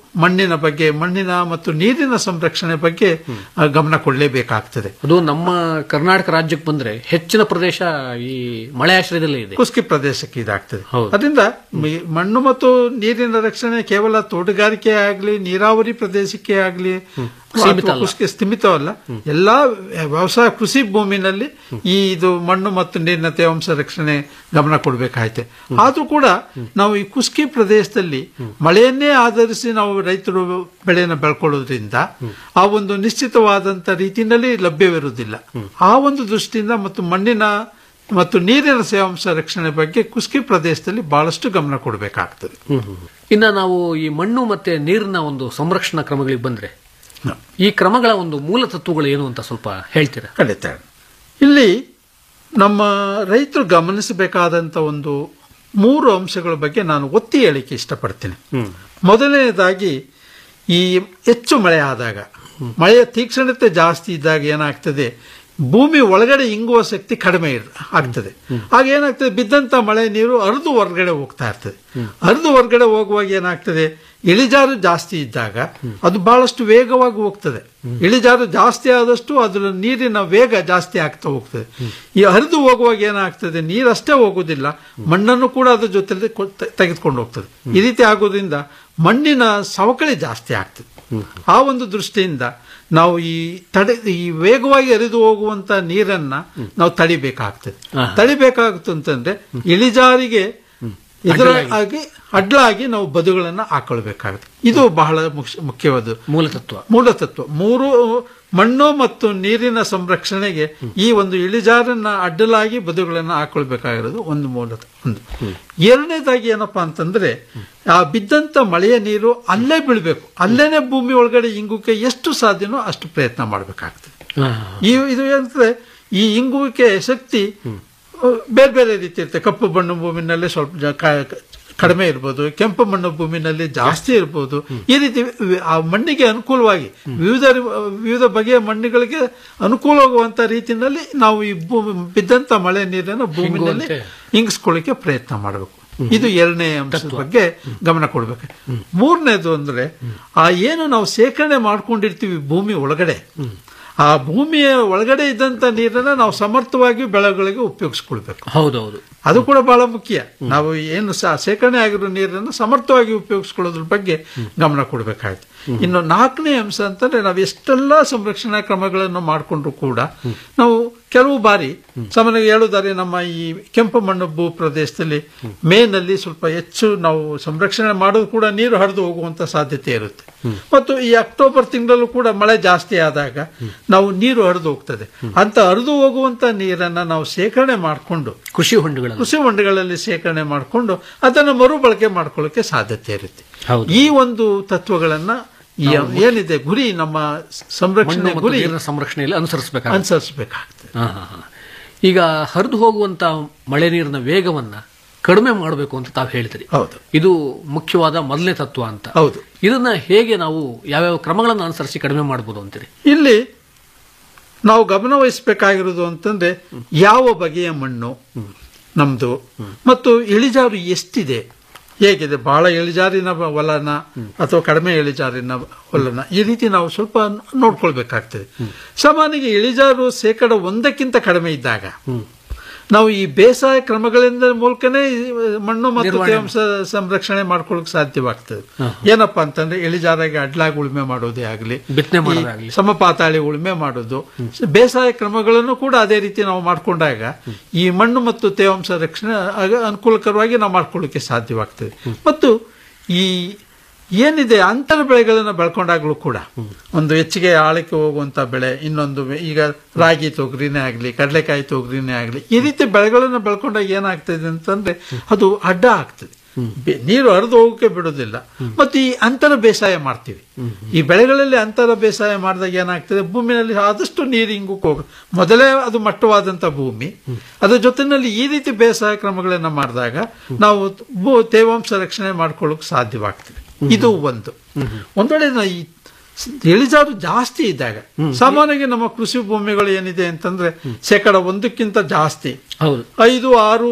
ಮಣ್ಣಿನ ಬಗ್ಗೆ ಮಣ್ಣಿನ ಮತ್ತು ನೀರಿನ ಸಂರಕ್ಷಣೆ ಬಗ್ಗೆ ಆ, ಗಮನ ಕೊಡಲೇಬೇಕಾಗ್ತದೆ ಅದು ನಮ್ಮ ಕರ್ನಾಟಕ ರಾಜ್ಯಕ್ಕೆ ಬಂದ್ರೆ ಹೆಚ್ಚಿನ ಪ್ರದೇಶ ಈ ಮಳೆ ಆಶ್ರಯದಲ್ಲೇ ಇದೆ ಕುಸ್ಕಿ ಪ್ರದೇಶಕ್ಕೆ ಇದಾಗ್ತದೆ ಅದರಿಂದ ಮಿ- ಮಣ್ಣು ಮತ್ತು ನೀರಿನ ರಕ್ಷಣೆ ಕೇವಲ ತೋಟಗಾರಿಕೆ ಆಗಲಿ ನೀರಾವರಿ ಪ್ರದೇಶಕ್ಕೆ ಆಗಲಿ ಸೀಮಿತ ಅಲ್ಲ. ಕುಸ್ಕಿ ಸೀಮಿತವಲ್ಲ ಎಲ್ಲಾ ವ್ಯವಸಾಯ ಕೃಷಿ ಭೂಮಿನಲ್ಲಿ ಈ ಇದು ಮಣ್ಣು ಮತ್ತು ನೀರಿನ ತೇವಾಂಶ ರಕ್ಷಣೆ ಗಮನ ಕೊಡಬೇಕಾಯ್ತೆ ಆದ್ರೂ ಕೂಡ ನಾವು ಈ ಕುಸ್ಕಿ ಪ್ರದೇಶದಲ್ಲಿ ಮಳೆಯನ್ನೇ ಆಧರಿಸಿ ನಾವು ರೈತರು ಬೆಳೆಯನ್ನು ಬೆಳ್ಕೊಳ್ಳೋದ್ರಿಂದ ಆ ಒಂದು ನಿಶ್ಚಿತವಾದಂತ ರೀತಿಯಲ್ಲಿ ಲಭ್ಯವಿರುವುದಿಲ್ಲ ಆ ಒಂದು ದೃಷ್ಟಿಯಿಂದ ಮತ್ತು ಮಣ್ಣಿನ ಮತ್ತು ನೀರಿನ ತೇವಾಂಶ ರಕ್ಷಣೆ ಬಗ್ಗೆ ಕುಸ್ಕಿ ಪ್ರದೇಶದಲ್ಲಿ ಬಹಳಷ್ಟು ಗಮನ ಕೊಡಬೇಕಾಗ್ತದೆ ಇನ್ನ ನಾವು ಈ ಮಣ್ಣು ಮತ್ತೆ ನೀರಿನ ಒಂದು ಸಂರಕ್ಷಣಾ ಕ್ರಮಗಳಿಗೆ ಬಂದ್ರೆ ಈ ಕ್ರಮಗಳ ಒಂದು ಮೂಲ ತತ್ವಗಳು ಏನು ಅಂತ ಸ್ವಲ್ಪ ಹೇಳ್ತೀರಾ ಖಂಡಿತ ಇಲ್ಲಿ ನಮ್ಮ ರೈತರು ಗಮನಿಸಬೇಕಾದಂತ ಒಂದು ಮೂರು ಅಂಶಗಳ ಬಗ್ಗೆ ನಾನು ಒತ್ತಿ ಹೇಳಿಕೆ ಇಷ್ಟಪಡ್ತೀನಿ ಮೊದಲನೇದಾಗಿ ಈ ಹೆಚ್ಚು ಮಳೆ ಆದಾಗ ಮಳೆಯ ತೀಕ್ಷ್ಣತೆ ಜಾಸ್ತಿ ಇದ್ದಾಗ ಏನಾಗ್ತದೆ ಭೂಮಿ ಒಳಗಡೆ ಇಂಗುವ ಶಕ್ತಿ ಕಡಿಮೆ ಇರ್- ಆಗ್ತದೆ ಆಗ ಏನಾಗ್ತದೆ ಬಿದ್ದಂತ ಮಳೆ ನೀರು ಹರಿದು ಹೊರಗಡೆ ಹೋಗ್ತಾ ಇರ್ತದೆ ಹರಿದು ಹೊರಗಡೆ ಹೋಗುವಾಗ ಏನಾಗ್ತದೆ ಇಳಿಜಾರು ಜಾಸ್ತಿ ಇದ್ದಾಗ ಅದು ಬಹಳಷ್ಟು ವೇಗವಾಗಿ ಹೋಗ್ತದೆ ಇಳಿಜಾರು ಜಾಸ್ತಿ ಆದಷ್ಟು ಅದರ ನೀರಿನ ವೇಗ ಜಾಸ್ತಿ ಆಗ್ತಾ ಹೋಗ್ತದೆ ಈ ಹರಿದು ಹೋಗುವಾಗ ಏನಾಗ್ತದೆ ನೀರಷ್ಟೇ ಹೋಗುದಿಲ್ಲ ಮಣ್ಣನ್ನು ಕೂಡ ಅದ್ರ ಜೊತೆಲಿ ಕೊ- ತೆ- ತೆಗೆದುಕೊಂಡು ಹೋಗ್ತದೆ ಈ ರೀತಿ ಆಗೋದ್ರಿಂದ ಮಣ್ಣಿನ ಸವಕಳಿ ಜಾಸ್ತಿ ಆಗ್ತದೆ ಆ ಒಂದು ದೃಷ್ಟಿಯಿಂದ ನಾವು ಈ ತಡೆ ಈ ವೇಗವಾಗಿ ಹರಿದು ಹೋಗುವಂತ ನೀರನ್ನ ನಾವು ತಡಿಬೇಕಾಗ್ತದೆ ತಡಿಬೇಕಾಗುತ್ತೆ ಅಂತಂದ್ರೆ ಇಳಿಜಾರಿಗೆ ಎದುರಾಗಿ ಅಡ್ಲಾಗಿ ನಾವು ಬದುಗಳನ್ನ ಹಾಕೊಳ್ಬೇಕಾಗುತ್ತೆ ಇದು ಬಹಳ ಮುಖ್ಯ- ಮುಖ್ಯವಾದ ಮೂಲ ತತ್ವ ಮೂಲ ತತ್ವ ಮೂರು ಮಣ್ಣು ಮತ್ತು ನೀರಿನ ಸಂರಕ್ಷಣೆಗೆ ಈ ಒಂದು ಇಳಿಜಾರನ್ನ ಅಡ್ಡಲಾಗಿ ಬದುಗಳನ್ನ ಹಾಕೊಳ್ಬೇಕಾಗಿರೋದು ಒಂದು ಮೂಲ ತ- ಒಂದು ಎರಡನೇದಾಗಿ ಏನಪ್ಪಾ ಅಂತಂದ್ರೆ ಆ ಬಿದ್ದಂತ ಮಳೆಯ ನೀರು ಅಲ್ಲೇ ಬೀಳ್ಬೇಕು ಅಲ್ಲೇನೆ ಭೂಮಿ ಒಳಗಡೆ ಇಂಗುಕ್ಕೆ ಎಷ್ಟು ಸಾಧ್ಯನೋ ಅಷ್ಟು ಪ್ರಯತ್ನ ಮಾಡಬೇಕಾಗ್ತದೆ ಈ ಇದು ಏನಂದ್ರೆ ಈ ಇಂಗುವಿಕೆ ಶಕ್ತಿ ಅಹ್, ಬೇರೆ ಬೇರೆ ರೀತಿ ಇರುತ್ತೆ ಕಪ್ಪು ಬಣ್ಣ ಭೂಮಿನಲ್ಲಿ ಸ್ವಲ್ಪ ಜ- ಕ- ಕಡಿಮೆ ಇರ್ಬೋದು ಕೆಂಪು ಮಣ್ಣು ಭೂಮಿನಲ್ಲಿ ಜಾಸ್ತಿ ಇರ್ಬೋದು ಈ ರೀತಿ ವಿ- ಆ ಮಣ್ಣಿಗೆ ಅನುಕೂಲವಾಗಿ ವಿವಿಧ ರಿ- ವಿವಿಧ ಬಗೆಯ ಮಣ್ಣುಗಳಿಗೆ ಅನುಕೂಲವಾಗುವಂತ ರೀತಿಯಲ್ಲಿ ನಾವು ಈ ಭೂಮಿ ಬಿದ್ದಂತ ಮಳೆ ನೀರನ್ನು ಭೂಮಿನಲ್ಲಿ ಇಂಗಿಸ್ಕೊಳ್ಳಿಕ್ಕೆ ಪ್ರಯತ್ನ ಮಾಡಬೇಕು ಇದು ಎರಡನೇ ಅಂಶದ ಬಗ್ಗೆ ಗಮನ ಕೊಡ್ಬೇಕು ಮೂರನೇದು ಅಂದ್ರೆ ಆ ಏನು ನಾವು ಶೇಖರಣೆ ಮಾಡ್ಕೊಂಡಿರ್ತೀವಿ ಭೂಮಿ ಒಳಗಡೆ ಆ ಭೂಮಿಯ ಒಳಗಡೆ ಇದ್ದಂತ ನೀರನ್ನ ನಾವು ಸಮರ್ಥವಾಗಿ ಬೆಳೆಗಳಿಗೆ ಉಪಯೋಗಿಸ್ಕೊಳ್ಬೇಕು ಹೌದೌದು ಅದು ಕೂಡ ಬಹಳ ಮುಖ್ಯ ನಾವು ಏನು ಸ- ಶೇಖರಣೆ ಆಗಿರೋ ನೀರನ್ನು ಸಮರ್ಥವಾಗಿ ಉಪಯೋಗಿಸ್ಕೊಳ್ಳೋದ್ರ ಬಗ್ಗೆ ಗಮನ ಕೊಡಬೇಕಾಯ್ತು ಇನ್ನು ನಾಲ್ಕನೇ ಅಂಶ ಅಂತಂದ್ರೆ ನಾವು ಎಷ್ಟೆಲ್ಲ ಸಂರಕ್ಷಣಾ ಕ್ರಮಗಳನ್ನು ಮಾಡಿಕೊಂಡ್ರು ಕೂಡ ನಾವು ಕೆಲವು ಬಾರಿ ಸಾಮಾನ್ಯ ಹೇಳುವುದಾರೆ ನಮ್ಮ ಈ ಕೆಂಪು ಮಣ್ಣು ಭೂ ಪ್ರದೇಶದಲ್ಲಿ ಮೇನಲ್ಲಿ ಸ್ವಲ್ಪ ಹೆಚ್ಚು ನಾವು ಸಂರಕ್ಷಣೆ ಮಾಡೋದು ಕೂಡ ನೀರು ಹರಿದು ಹೋಗುವಂತ ಸಾಧ್ಯತೆ ಇರುತ್ತೆ ಮತ್ತು ಈ ಅಕ್ಟೋಬರ್ ತಿಂಗಳಲ್ಲೂ ಕೂಡ ಮಳೆ ಜಾಸ್ತಿ ಆದಾಗ ನಾವು ನೀರು ಹರಿದು ಹೋಗ್ತದೆ ಅಂತ ಹರಿದು ಹೋಗುವಂತ ನೀರನ್ನ ನಾವು ಶೇಖರಣೆ ಮಾಡಿಕೊಂಡು ಕೃಷಿ ಹೊಂಡಗಳಲ್ಲಿ ಕೃಷಿ ಹೊಂಡಗಳಲ್ಲಿ ಶೇಖರಣೆ ಮಾಡಿಕೊಂಡು ಅದನ್ನು ಮರುಬಳಕೆ ಮಾಡ್ಕೊಳ್ಳಿಕ್ಕೆ ಸಾಧ್ಯತೆ ಇರುತ್ತೆ ಈ ಒಂದು ತತ್ವಗಳನ್ನ ಈ ಏನಿದೆ ಗುರಿ ನಮ್ಮ ಸಂರಕ್ಷಣೆ ಮಣ್ಣು ಮತ್ತು ಗುರಿ ನೀರಿನ ಸಂರಕ್ಷಣೆಯಲ್ಲಿ ಅನುಸರಿಸಬೇಕಾಗುತ್ತೆ ಅನುಸರಿಸಬೇಕಾಗ್ತದೆ ಹಾ, ಹಾ, ಹಾ. ಈಗ ಹರಿದು ಹೋಗುವಂತ ಮಳೆ ನೀರಿನ ವೇಗವನ್ನ ಕಡಿಮೆ ಮಾಡಬೇಕು ಅಂತ ತಾವು ಹೇಳ್ತೀರಿ ಹೌದು ಇದು ಮುಖ್ಯವಾದ ಮೊದಲನೇ ತತ್ವ ಅಂತ ಹೌದು ಇದನ್ನ ಹೇಗೆ ನಾವು ಯಾವ್ಯಾವ ಕ್ರಮಗಳನ್ನು ಅನುಸರಿಸಿ ಕಡಿಮೆ ಮಾಡಬಹುದು ಅಂತೀರಿ ಇಲ್ಲಿ ನಾವು ಗಮನ ವಹಿಸಬೇಕಾಗಿರೋದು ಅಂತಂದ್ರೆ ಯಾವ ಬಗೆಯ ಮಣ್ಣು ನಮ್ದು ಮತ್ತು ಇಳಿಜಾರು ಎಷ್ಟಿದೆ ಹೇಗಿದೆ ಬಹಳ ಇಳಿಜಾರಿನ ಬ- ಹೊಲನ ಅಥವಾ ಕಡಿಮೆ ಇಳಿಜಾರಿನ ಹೊಲನ ಈ ರೀತಿ ನಾವು ಸ್ವಲ್ಪ ನೋಡ್ಕೊಳ್ಬೇಕಾಗ್ತದೆ ಸಾಮಾನ್ಯವಾಗಿ ಇಳಿಜಾರು ಶೇಕಡ ಒಂದಕ್ಕಿಂತ ಕಡಿಮೆ ಇದ್ದಾಗ ನಾವು ಈ ಬೇಸಾಯ ಕ್ರಮಗಳಿಂದ ಮೂಲಕನೇ ಈ ಮಣ್ಣು ಮತ್ತು ನಿರ್ವಹಣೆ ತೇವಾಂಶ ಸಂರಕ್ಷಣೆ ಮಾಡ್ಕೊಳ್ಳೋಕೆ ಸಾಧ್ಯವಾಗ್ತದೆ ಏನಪ್ಪಾ ಅಂತಂದ್ರೆ ಇಳಿಜಾರಾಗಿ ಅಡ್ಲಾಗಿ ಉಳುಮೆ ಮಾಡೋದೇ ಆಗಲಿ ಬಿತ್ತನೆ ಮಾಡೋದಾಗ್ಲಿ. ಸಮಪಾತಾಳಿ ಉಳುಮೆ ಮಾಡೋದು ಬೇಸಾಯ ಕ್ರಮಗಳನ್ನು ಕೂಡ ಅದೇ ರೀತಿ ನಾವು ಮಾಡ್ಕೊಂಡಾಗ ಈ ಮಣ್ಣು ಮತ್ತು ತೇವಾಂಶ ರಕ್ಷಣೆ ಆಗ ಅನುಕೂಲಕರವಾಗಿ ನಾವು ಮಾಡ್ಕೊಳ್ಳಿಕ್ಕೆ ಸಾಧ್ಯವಾಗ್ತದೆ ಮತ್ತು ಈ ಏನಿದೆ ಅಂತರ ಬೆಳೆಗಳನ್ನು ಬೆಳ್ಕೊಂಡಾಗ್ಲೂ ಕೂಡ ಒಂದು ಹೆಚ್ಚಿಗೆ ಆಳಕ್ಕೆ ಹೋಗುವಂತ ಬೆಳೆ ಇನ್ನೊಂದು ಬೆ- ಈಗ ರಾಗಿ ತೊಗರಿನೇ ಆಗಲಿ ಕಡಲೆಕಾಯಿ ತೊಗರಿನೇ ಆಗಲಿ ಈ ರೀತಿ ಬೆಳೆಗಳನ್ನು ಬೆಳ್ಕೊಂಡಾಗ ಏನಾಗ್ತದೆ ಅಂತಂದ್ರೆ ಅದು ಅಡ್ಡ ಆಗ್ತದೆ ಬೆ- ನೀರು ಹರಿದು ಹೋಗೋಕೆ ಬಿಡೋದಿಲ್ಲ ಮತ್ತು ಈ ಅಂತರ ಬೇಸಾಯ ಮಾಡ್ತೀವಿ ಈ ಬೆಳೆಗಳಲ್ಲಿ ಅಂತರ ಬೇಸಾಯ ಮಾಡಿದಾಗ ಏನಾಗ್ತದೆ ಭೂಮಿನಲ್ಲಿ ಆದಷ್ಟು ನೀರು ಹಿಂಗಕ್ಕೆ ಹೋಗ ಮೊದಲೇ ಅದು ಮಟ್ಟವಾದಂತ ಭೂಮಿ ಅದ್ರ ಜೊತೆನಲ್ಲಿ ಈ ರೀತಿ ಬೇಸಾಯ ಕ್ರಮಗಳನ್ನ ಮಾಡಿದಾಗ ನಾವು ಭೂ- ತೇವಾಂಶ ರಕ್ಷಣೆ ಮಾಡ್ಕೊಳ್ಳೋಕೆ ಸಾಧ್ಯವಾಗ್ತದೆ ಇದು ಒಂದು ಒಂದ್ ವೇಳೆ ನಾ ಈ ಸ್- ಇಳಿಜಾರು ಜಾಸ್ತಿ ಇದ್ದಾಗ ಸಾಮಾನ್ಯವಾಗಿ ನಮ್ಮ ಕೃಷಿ ಭೂಮಿಗಳು ಏನಿದೆ ಅಂತಂದ್ರೆ ಶೇಕಡ ಒಂದಕ್ಕಿಂತ ಜಾಸ್ತಿ ಹೌದು ಐದು ಆರು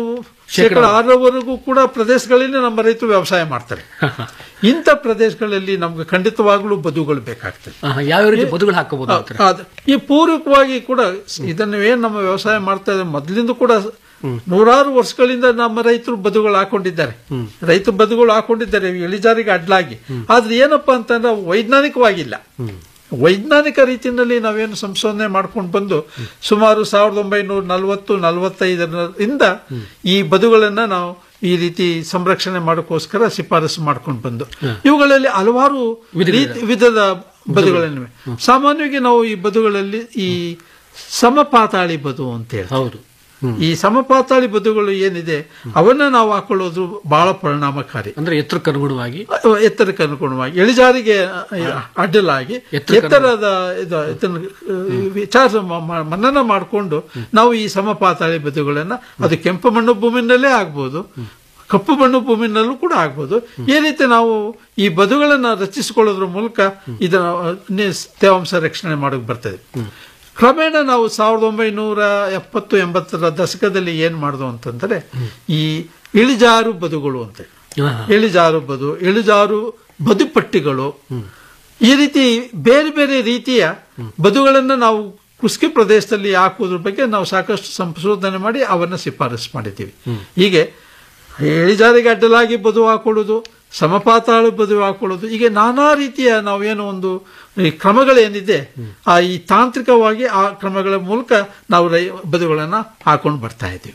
ಶೇಕಡ ಆರರವರೆಗೂ ಕೂಡ ಪ್ರದೇಶಗಳಲ್ಲಿ ನಮ್ಮ ರೈತರು ವ್ಯವಸಾಯ ಮಾಡ್ತಾರೆ ಇಂಥ ಪ್ರದೇಶಗಳಲ್ಲಿ ನಮ್ಗೆ ಖಂಡಿತವಾಗ್ಲೂ ಬದುಗಳು ಬೇಕಾಗ್ತದೆ ಆಹಾ, ಯಾವ ರೀತಿ ಬದುಗಳು ಹಾಕಬಹುದು ಅಂತಾರೆ ಅದು ಈ ಪೂರಕವಾಗಿ ಕೂಡ ಇದನ್ನು ಏನ್ ನಮ್ಮ ವ್ಯವಸಾಯ ಮಾಡ್ತಾ ಇದ್ದಾರೆ ಮೊದಲಿಂದ ಕೂಡ ನೂರಾರು ವರ್ಷಗಳಿಂದ ನಮ್ಮ ರೈತರು ಬದುಗಳು ಹಾಕೊಂಡಿದ್ದಾರೆ ರೈತ ಬದುಗಳು ಹಾಕೊಂಡಿದ್ದಾರೆ ಇಳಿಜಾರಿಗೆ ಅಡ್ಲಾಗಿ ಆದ್ರೆ ಏನಪ್ಪಾ ಅಂತಂದ್ರೆ ಅವು ವೈಜ್ಞಾನಿಕವಾಗಿಲ್ಲ ವೈಜ್ಞಾನಿಕ ರೀತಿಯಲ್ಲಿ ನಾವೇನು ಸಂಶೋಧನೆ ಮಾಡ್ಕೊಂಡು ಬಂದು ಸುಮಾರು ಸಾವಿರದ ಒಂಬೈನೂರ ನಲವತ್ತು ನಲವತ್ತೈದರಿಂದ ಈ ಬದುಗಳನ್ನ ನಾವು ಈ ರೀತಿ ಸಂರಕ್ಷಣೆ ಮಾಡೋಕ್ಕೋಸ್ಕರ ಶಿಫಾರಸು ಮಾಡ್ಕೊಂಡು ಬಂದು ಇವುಗಳಲ್ಲಿ ಹಲವಾರು ರೀತಿ ವಿಧದ ಬದುಗಳಿವೆ ಸಾಮಾನ್ಯವಾಗಿ ನಾವು ಈ ಬದುಗಳಲ್ಲಿ ಈ ಸಮಪಾತಾಳಿ ಬದು ಅಂತ ಹೇಳಿ ಹೌದು ಈ ಸಮಪಾತಾಳಿ ಬದುಗಳು ಏನಿದೆ ಅವನ್ನ ನಾವು ಹಾಕೊಳ್ಳೋದು ಬಹಳ ಪರಿಣಾಮಕಾರಿ ಅಂದ್ರೆ ಎತ್ತರಕ್ಕೆ ಅನುಗುಣವಾಗಿ ಎತ್ತರಕ್ಕೆ ಅನುಗುಣವಾಗಿ ಇಳಿಜಾರಿಗೆ ಅಹ್, ಅಡ್ಡಲಾಗಿ ಎತ್ತರಕ್ಕೆ ಎತ್ತರದ ಇದು ಇದನ್ನ, ಅಹ್, ವಿಚಾರ ಮ- ಮ- ಮನನ ಮಾಡಿಕೊಂಡು ನಾವು ಈ ಸಮಪಾತಾಳಿ ಬದುಗಳನ್ನ ಅದು ಕೆಂಪು ಮಣ್ಣು ಭೂಮಿನಲ್ಲೇ ಆಗ್ಬೋದು ಕಪ್ಪು ಮಣ್ಣು ಭೂಮಿನಲ್ಲೂ ಕೂಡ ಆಗ್ಬೋದು ಈ ರೀತಿ ನಾವು ಈ ಬದುಗಳನ್ನ ರಚಿಸಿಕೊಳ್ಳೋದ್ರ ಮೂಲಕ ಇದನ್ನ ಅಹ್, ನಿ- ತೇವಾಂಶ ರಕ್ಷಣೆ ಮಾಡಕ್ ಬರ್ತದೆ ಕ್ರಮೇಣ ನಾವು ಸಾವಿರದ ಒಂಬೈನೂರ ಎಪ್ಪತ್ತು ಎಂಬತ್ತರ ದಶಕದಲ್ಲಿ ಏನ್ ಮಾಡಿದ್ವು ಅಂತಂದ್ರೆ ಈ ಇಳಿಜಾರು ಬದುಗಳು ಅಂತ ಇಳಿಜಾರು ಬದು ಇಳಿಜಾರು ಬದುಪಟ್ಟಿಗಳು ಈ ರೀತಿ ಬೇರೆ ಬೇರೆ ರೀತಿಯ ಬದುಗಳನ್ನ ನಾವು ಕುಸ್ಕಿ ಪ್ರದೇಶದಲ್ಲಿ ಹಾಕುವುದ್ರ ಬಗ್ಗೆ ನಾವು ಸಾಕಷ್ಟು ಸಂಶೋಧನೆ ಮಾಡಿ ಅವನ್ನ ಶಿಫಾರಸು ಮಾಡಿದ್ದೀವಿ ಹೀಗೆ ಇಳಿಜಾರಿಗೆ ಅಡ್ಡಲಾಗಿ ಬದು ಹಾಕೊಳ್ಳೋದು ಸಮಪಾತಾಳು ಬದು ಹಾಕೊಳ್ಳೋದು ಹೀಗೆ ನಾನಾ ರೀತಿಯ ನಾವೇನೋ ಒಂದು ಈ ಕ್ರಮಗಳೇನಿದೆ ಆ ಈ ತಾಂತ್ರಿಕವಾಗಿ ಆ ಕ್ರಮಗಳ ಮೂಲಕ ನಾವು ರೈ ಬದುಗಳನ್ನ ಹಾಕೊಂಡು ಬರ್ತಾ ಇದ್ದೀವಿ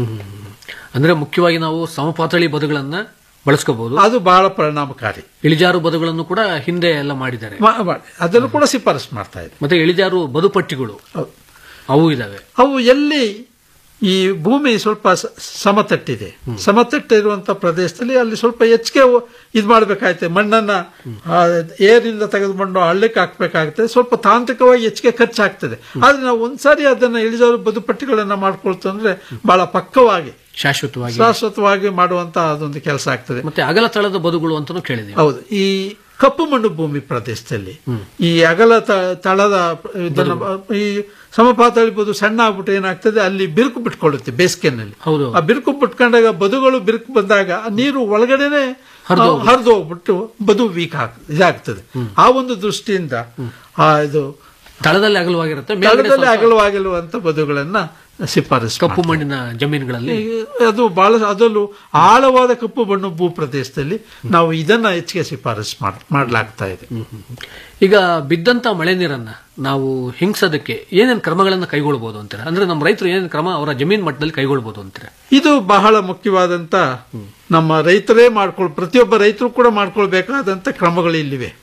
ಅಂದ್ರೆ ಮುಖ್ಯವಾಗಿ ನಾವು ಸಮಪಾತಳಿ ಬದುಗಳನ್ನ ಬಳಸ್ಕೋಬಹುದು ಅದು ಬಹಳ ಪರಿಣಾಮಕಾರಿ ಇಳಿಜಾರು ಬದುಗಳನ್ನು ಕೂಡ ಹಿಂದೆ ಎಲ್ಲ ಮಾಡಿದ್ದಾರೆ ಮಾ- ಮಾಡಿ. ಅದನ್ನು ಕೂಡ ಶಿಫಾರಸು ಮಾಡ್ತಾ ಇದೆ ಮತ್ತೆ ಇಳಿಜಾರು ಬದುಪಟ್ಟಿಗಳು ಅವು ಇದಾವೆ ಅವು ಎಲ್ಲಿ ಈ ಭೂಮಿ ಸ್ವಲ್ಪ ಸ- ಸಮತಟ್ಟಿದೆ ಸಮತಟ್ಟಿರುವಂತ ಪ್ರದೇಶದಲ್ಲಿ ಅಲ್ಲಿ ಸ್ವಲ್ಪ ಹೆಚ್ಚಿಗೆ ಇದು ಮಾಡ್ಬೇಕಾಯ್ತದೆ ಮಣ್ಣನ್ನ ಆ, ಏರಿಂದ ತೆಗೆದು ಮಣ್ಣು ಹಳ್ಳಕ್ಕೆ ಹಾಕ್ಬೇಕಾಗ್ತದೆ ಸ್ವಲ್ಪ ತಾಂತ್ರಿಕವಾಗಿ ಹೆಚ್ಚಿಗೆ ಖರ್ಚಾಗ್ತದೆ ಆದ್ರೆ ನಾವು ಒಂದ್ಸಾರಿ ಅದನ್ನ ಇಳಿಜಾರು ಬದುಪಟ್ಟಿಗಳನ್ನ ಮಾಡ್ಕೊಳ್ತಂದ್ರೆ ಬಹಳ ಪಕ್ಕವಾಗಿ ಶಾಶ್ವತವಾಗಿ ಶಾಶ್ವತವಾಗಿ ಮಾಡುವಂತ ಅದೊಂದು ಕೆಲಸ ಆಗ್ತದೆ ಮತ್ತೆ ಅಗಲ ತಳದ ಬದುಗಳು ಅಂತಾನು ಕೇಳಿದೀವಿ ಹೌದು ಈ ಕಪ್ಪು ಮಣ್ಣು ಭೂಮಿ ಪ್ರದೇಶದಲ್ಲಿ ಈ ಅಗಲ ತ- ತಳದ ಇದನ್ನ ಈ ಸಮಪಾತಳಿ ಬದು ಸಣ್ಣ ಆಗ್ಬಿಟ್ಟು ಏನಾಗ್ತದೆ ಅಲ್ಲಿ ಬಿರುಕು ಬಿಟ್ಕೊಳ್ಳುತ್ತೆ ಬೇಸಿಗೆನಲ್ಲಿ ಹೌದು ಆ ಬಿರುಕು ಬಿಟ್ಕೊಂಡಾಗ ಬದುಗಳು ಬಿರುಕು ಬಂದಾಗ ಆ ನೀರು ಒಳಗಡೆನೆ ಹರ್ದು ಹರಿದು ಹೋಗ್ಬಿಟ್ಟು ಬದು ವೀಕ್ ಆಗ್ ಇದಾಗ್ತದೆ ಆ ಒಂದು ದೃಷ್ಟಿಯಿಂದ ಆ ಇದು ತಳದಲ್ಲಿ ಅಗಲವಾಗಿರುತ್ತೆ ಮೇಲ್ಗಡೆ ತಳದಲ್ಲಿ ಸ್ವಲ್ಪ ಅಗಲವಾಗಿರುವಂತ ಬದುಗಳನ್ನ ಶಿಫಾರಸು ಕಪ್ಪು ಮಣ್ಣಿನ ಜಮೀನುಗಳಲ್ಲಿ ಈ- ಅದು ಬಹಳ ಅದರಲ್ಲೂ ಆಳವಾದ ಕಪ್ಪು ಮಣ್ಣು ಭೂ ಪ್ರದೇಶದಲ್ಲಿ ನಾವು ಇದನ್ನ ಹೆಚ್ಚಿಗೆ ಶಿಫಾರಸು ಮಾಡ್- ಮಾಡ್ಲಾಗ್ತಾ ಇದೆ ಈಗ ಬಿದ್ದಂತ ಮಳೆ ನೀರನ್ನ ನಾವು ಹಿಂಗ್ಸೋದಕ್ಕೆ ಏನೇನು ಕ್ರಮಗಳನ್ನ ಕೈಗೊಳ್ಬಹುದು ಅಂತಾರೆ ಅಂದ್ರೆ ನಮ್ಮ ರೈತರು ಏನೇನು ಕ್ರಮ ಅವರ ಜಮೀನ್ ಮಟ್ಟದಲ್ಲಿ ಕೈಗೊಳ್ಬಹುದು ಅಂತಾರೆ ಇದು ಬಹಳ ಮುಖ್ಯವಾದಂತ ನಮ್ಮ ರೈತರೇ ಮಾಡ್ಕೊಳ್ ಪ್ರತಿಯೊಬ್ಬ ರೈತರು ಕೂಡ ಮಾಡ್ಕೊಳ್ಬೇಕಾದಂತ ಕ್ರಮಗಳು ಇಲ್ಲಿವೆ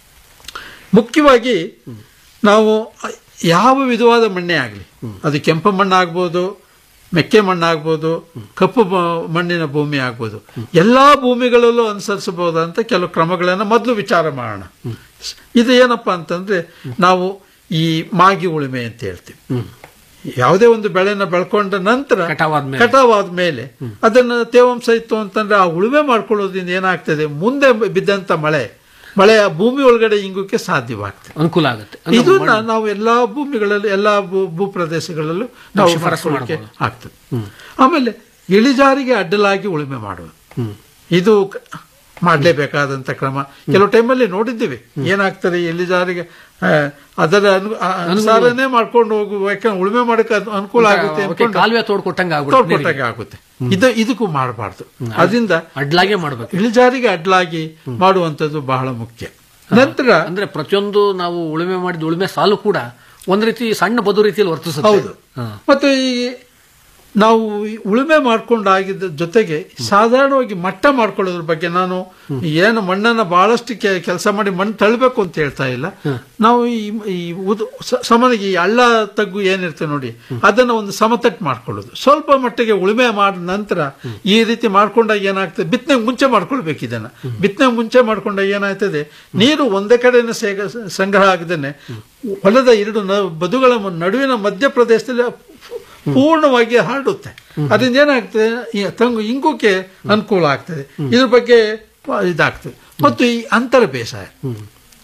ಮುಖ್ಯವಾಗಿ ನಾವು ಯಾವ ವಿಧವಾದ ಮಣ್ಣೆ ಆಗಲಿ ಅದು ಕೆಂಪು ಮಣ್ಣಾಗ್ಬೋದು ಮೆಕ್ಕೆ ಮಣ್ಣಾಗ್ಬೋದು ಕಪ್ಪು ಮ- ಮಣ್ಣಿನ ಭೂಮಿ ಆಗ್ಬೋದು ಎಲ್ಲಾ ಭೂಮಿಗಳಲ್ಲೂ ಅನುಸರಿಸಬಹುದಂತ ಕೆಲವು ಕ್ರಮಗಳನ್ನು ಮೊದಲು ವಿಚಾರ ಮಾಡೋಣ ಇದು ಏನಪ್ಪಾ ಅಂತಂದ್ರೆ ನಾವು ಈ ಮಾಗಿ ಉಳುಮೆ ಅಂತ ಹೇಳ್ತೀವಿ ಯಾವುದೇ ಒಂದು ಬೆಳೆನ ಬೆಳ್ಕೊಂಡ ನಂತರ ಕಟಾವಾದ ಮೇಲೆ ಅದನ್ನ ತೇವಾಂಶ ಇತ್ತು ಅಂತಂದ್ರೆ ಆ ಉಳುಮೆ ಮಾಡ್ಕೊಳ್ಳೋದ್ರಿಂದ ಏನಾಗ್ತದೆ ಮುಂದೆ ಬಿದ್ದಂತ ಮಳೆ ಮಳೆ ಆ ಭೂಮಿ ಒಳಗಡೆ ಇಂಗೋಕೆ ಸಾಧ್ಯವಾಗ್ತದೆ ಅನುಕೂಲ ಆಗುತ್ತೆ ಇದು ನಾವು ಎಲ್ಲಾ ಭೂಮಿಗಳಲ್ಲಿ ಎಲ್ಲಾ ಭೂ ಭೂ ಪ್ರದೇಶಗಳಲ್ಲೂ ನಾವು ಶಿಫಾರಸು ಮಾಡ್ಕೊಳ್ಳಿಕ್ಕೆ ಮಾಡ್ಬೋದು. ಆಗ್ತದೆ ಆಮೇಲೆ ಇಳಿಜಾರಿಗೆ ಅಡ್ಡಲಾಗಿ ಉಳುಮೆ ಮಾಡುವುದು ಇದು ಕ- ಮಾಡ್ಲೇಬೇಕಾದಂತ ಕ್ರಮ ಕೆಲವು ಟೈಮಲ್ಲಿ ನೋಡಿದ್ದೀವಿ ಏನಾಗ್ತದೆ ಇಳಿಜಾರಿಗೆ ಆ, ಅದರ ಅನು- ಆ ಅನುಸಾರನೇ ಮಾಡ್ಕೊಂಡು ಹೋಗುವ ಯಾಕಂದ್ರೆ ಉಳುಮೆ ಮಾಡಕ್ಕೆ ಅನು- ಅನುಕೂಲ ಆಗುತ್ತೆ ಅವಕ್ಕೆ ಅನ್ಕೊಂಡು ಕಾಲುವೆ ತೋಡ್ಕೊಟ್ಟಂಗೆ ಆಗ್ಬಿಡುತ್ತೆ ತೋಡ್ಕೊಟ್ಟಾಗೆ ಆಗುತ್ತೆ ಇದು ಇದಕ್ಕೂ ಮಾಡಬಾರ್ದು ಅದರಿಂದ ಅಡ್ಲಾಗೆ ಮಾಡ್ಬೇಕು ಇಳಿಜಾರಿಗೆ ಅಡ್ಡಲಾಗಿ ಮಾಡುವಂತದ್ದು ಬಹಳ ಮುಖ್ಯ ನಂತರ ಅಂದ್ರೆ ಪ್ರತಿಯೊಂದು ನಾವು ಉಳುಮೆ ಮಾಡಿದ ಉಳುಮೆ ಸಾಲು ಕೂಡ ಒಂದ್ ರೀತಿ ಸಣ್ಣ ಬದು ರೀತಿಯಲ್ಲಿ ವರ್ತಿಸುತ್ತೆ ಹೌದು ಮತ್ತು ಈ ನಾವು ಈ ಉಳುಮೆ ಮಾಡ್ಕೊಂಡಾಗಿದ್ದ ಜೊತೆಗೆ ಸಾಧಾರಣವಾಗಿ ಮಟ್ಟ ಮಾಡ್ಕೊಳ್ಳೋದ್ರ ಬಗ್ಗೆ ನಾನು ಏನು ಮಣ್ಣನ್ನ ಬಹಳಷ್ಟು ಕೆಲಸ ಮಾಡಿ ಮಣ್ಣು ತಳ್ಳಬೇಕು ಅಂತ ಹೇಳ್ತಾ ಇಲ್ಲ ನಾವು ಈ ಈ ಉದು ಸ- ಸಾಮಾನ್ಯವಾಗಿ ಈ ಹಳ್ಳ ತಗ್ಗು ಏನಿರ್ತದೆ ನೋಡಿ ಅದನ್ನ ಒಂದು ಸಮತಟ್ಟು ಮಾಡ್ಕೊಳ್ಳೋದು ಸ್ವಲ್ಪ ಮಟ್ಟಿಗೆ ಉಳುಮೆ ಮಾಡಿದ ನಂತರ ಈ ರೀತಿ ಮಾಡ್ಕೊಂಡಾಗ ಏನಾಗ್ತದೆ ಬಿತ್ತನೆಗೆ ಮುಂಚೆ ಮಾಡ್ಕೊಳ್ಬೇಕು ಇದನ್ನ ಬಿತ್ತನೆಗೆ ಮುಂಚೆ ಮಾಡ್ಕೊಂಡಾಗ ಏನಾಗ್ತದೆ ನೀರು ಒಂದೇ ಕಡೆನೇ ಸೇಗ ಸಂಗ್ರಹ ಆಗದೇನೆ ಹೊಲದ ಎರಡು ನ- ಬದುಗಳ ಮ- ನಡುವಿನ ಮಧ್ಯ ಪ್ರದೇಶದಲ್ಲಿ ಪೂರ್ಣವಾಗಿ ಹರಡುತ್ತೆ ಅದರಿಂದ ಏನಾಗ್ತದೆ ಈ ತಂಗು ಇಂಗುಕ್ಕೆ ಅನುಕೂಲ ಆಗ್ತದೆ ಇದ್ರ ಬಗ್ಗೆ ಇದಾಗ್ತದೆ ಮತ್ತು ಈ ಅಂತರ ಬೇಸಾಯ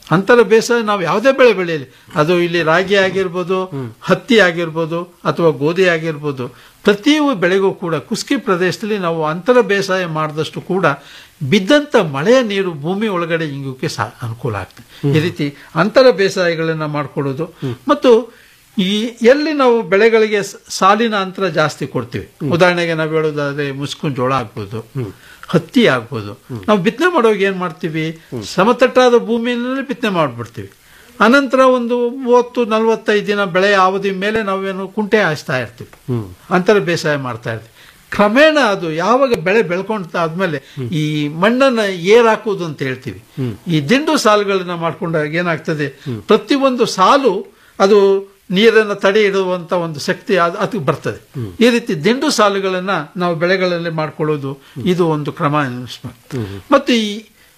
ಅಂತರ ಬೇಸಾಯ ನಾವು ಯಾವುದೇ ಬೆಳೆ ಬೆಳೆಯಲಿ ಅದು ಇಲ್ಲಿ ರಾಗಿ ಆಗಿರ್ಬೋದು ಹತ್ತಿ ಆಗಿರ್ಬೋದು ಅಥವಾ ಗೋಧಿ ಆಗಿರ್ಬೋದು ಪ್ರತಿಯೊಂದು ಬೆಳೆಗೂ ಕೂಡ ಕುಸ್ಕಿ ಪ್ರದೇಶದಲ್ಲಿ ನಾವು ಅಂತರ ಬೇಸಾಯ ಮಾಡಿದಷ್ಟು ಕೂಡ ಬಿದ್ದಂತ ಮಳೆಯ ನೀರು ಭೂಮಿ ಒಳಗಡೆ ಇಂಗೋಕೆ ಸಹ ಅನುಕೂಲ ಆಗ್ತದೆ ಈ ರೀತಿ ಅಂತರ ಬೇಸಾಯಗಳನ್ನ ಮಾಡ್ಕೊಳ್ಳೋದು ಮತ್ತು ಈ ಎಲ್ಲಿ ನಾವು ಬೆಳೆಗಳಿಗೆ ಸ- ಸಾಲಿನ ಅಂತರ ಜಾಸ್ತಿ ಕೊಡ್ತೀವಿ ಉದಾಹರಣೆಗೆ ನಾವು ಹೇಳೋದಾದ್ರೆ ಮುಸ್ಕುನ್ ಜೋಳ ಆಗ್ಬೋದು ಹತ್ತಿ ಆಗ್ಬೋದು ನಾವು ಬಿತ್ತನೆ ಮಾಡುವಾಗ ಏನ್ ಮಾಡ್ತೀವಿ ಸಮತಟ್ಟಾದ ಭೂಮಿಯಲ್ಲಿ ಬಿತ್ತನೆ ಮಾಡ್ಬಿಡ್ತೀವಿ ಅನಂತರ ಒಂದು ಮೂವತ್ತು ನಲವತ್ತೈದು ದಿನ ಬೆಳೆಯ ಅವಧಿ ಮೇಲೆ ನಾವೇನು ಕುಂಟೆ ಹಾಯಿಸ್ತಾ ಇರ್ತೀವಿ ಅಂತರ ಬೇಸಾಯ ಮಾಡ್ತಾ ಇರ್ತೀವಿ ಕ್ರಮೇಣ ಅದು ಯಾವಾಗ ಬೆಳೆ ಬೆಳ್ಕೊಂತ ಆದ್ಮೇಲೆ ಈ ಮಣ್ಣನ್ನ ಏರ್ ಹಾಕುವುದು ಅಂತ ಹೇಳ್ತೀವಿ ಈ ದಿಂಡು ಸಾಲುಗಳನ್ನ ಮಾಡ್ಕೊಂಡಾಗ ಏನಾಗ್ತದೆ ಪ್ರತಿಯೊಂದು ಸಾಲು ಅದು ನೀರನ್ನು ತಡೆ ಇಡುವಂತ ಒಂದು ಶಕ್ತಿ ಅದು ಅದಕ್ಕೆ ಬರ್ತದೆ ಈ ರೀತಿ ದಿಂಡು ಸಾಲುಗಳನ್ನ ನಾವು ಬೆಳೆಗಳಲ್ಲಿ ಮಾಡ್ಕೊಳ್ಳೋದು ಇದು ಒಂದು ಕ್ರಮ ಅನಿಸ್ಬೇಕು ಮತ್ತು ಈ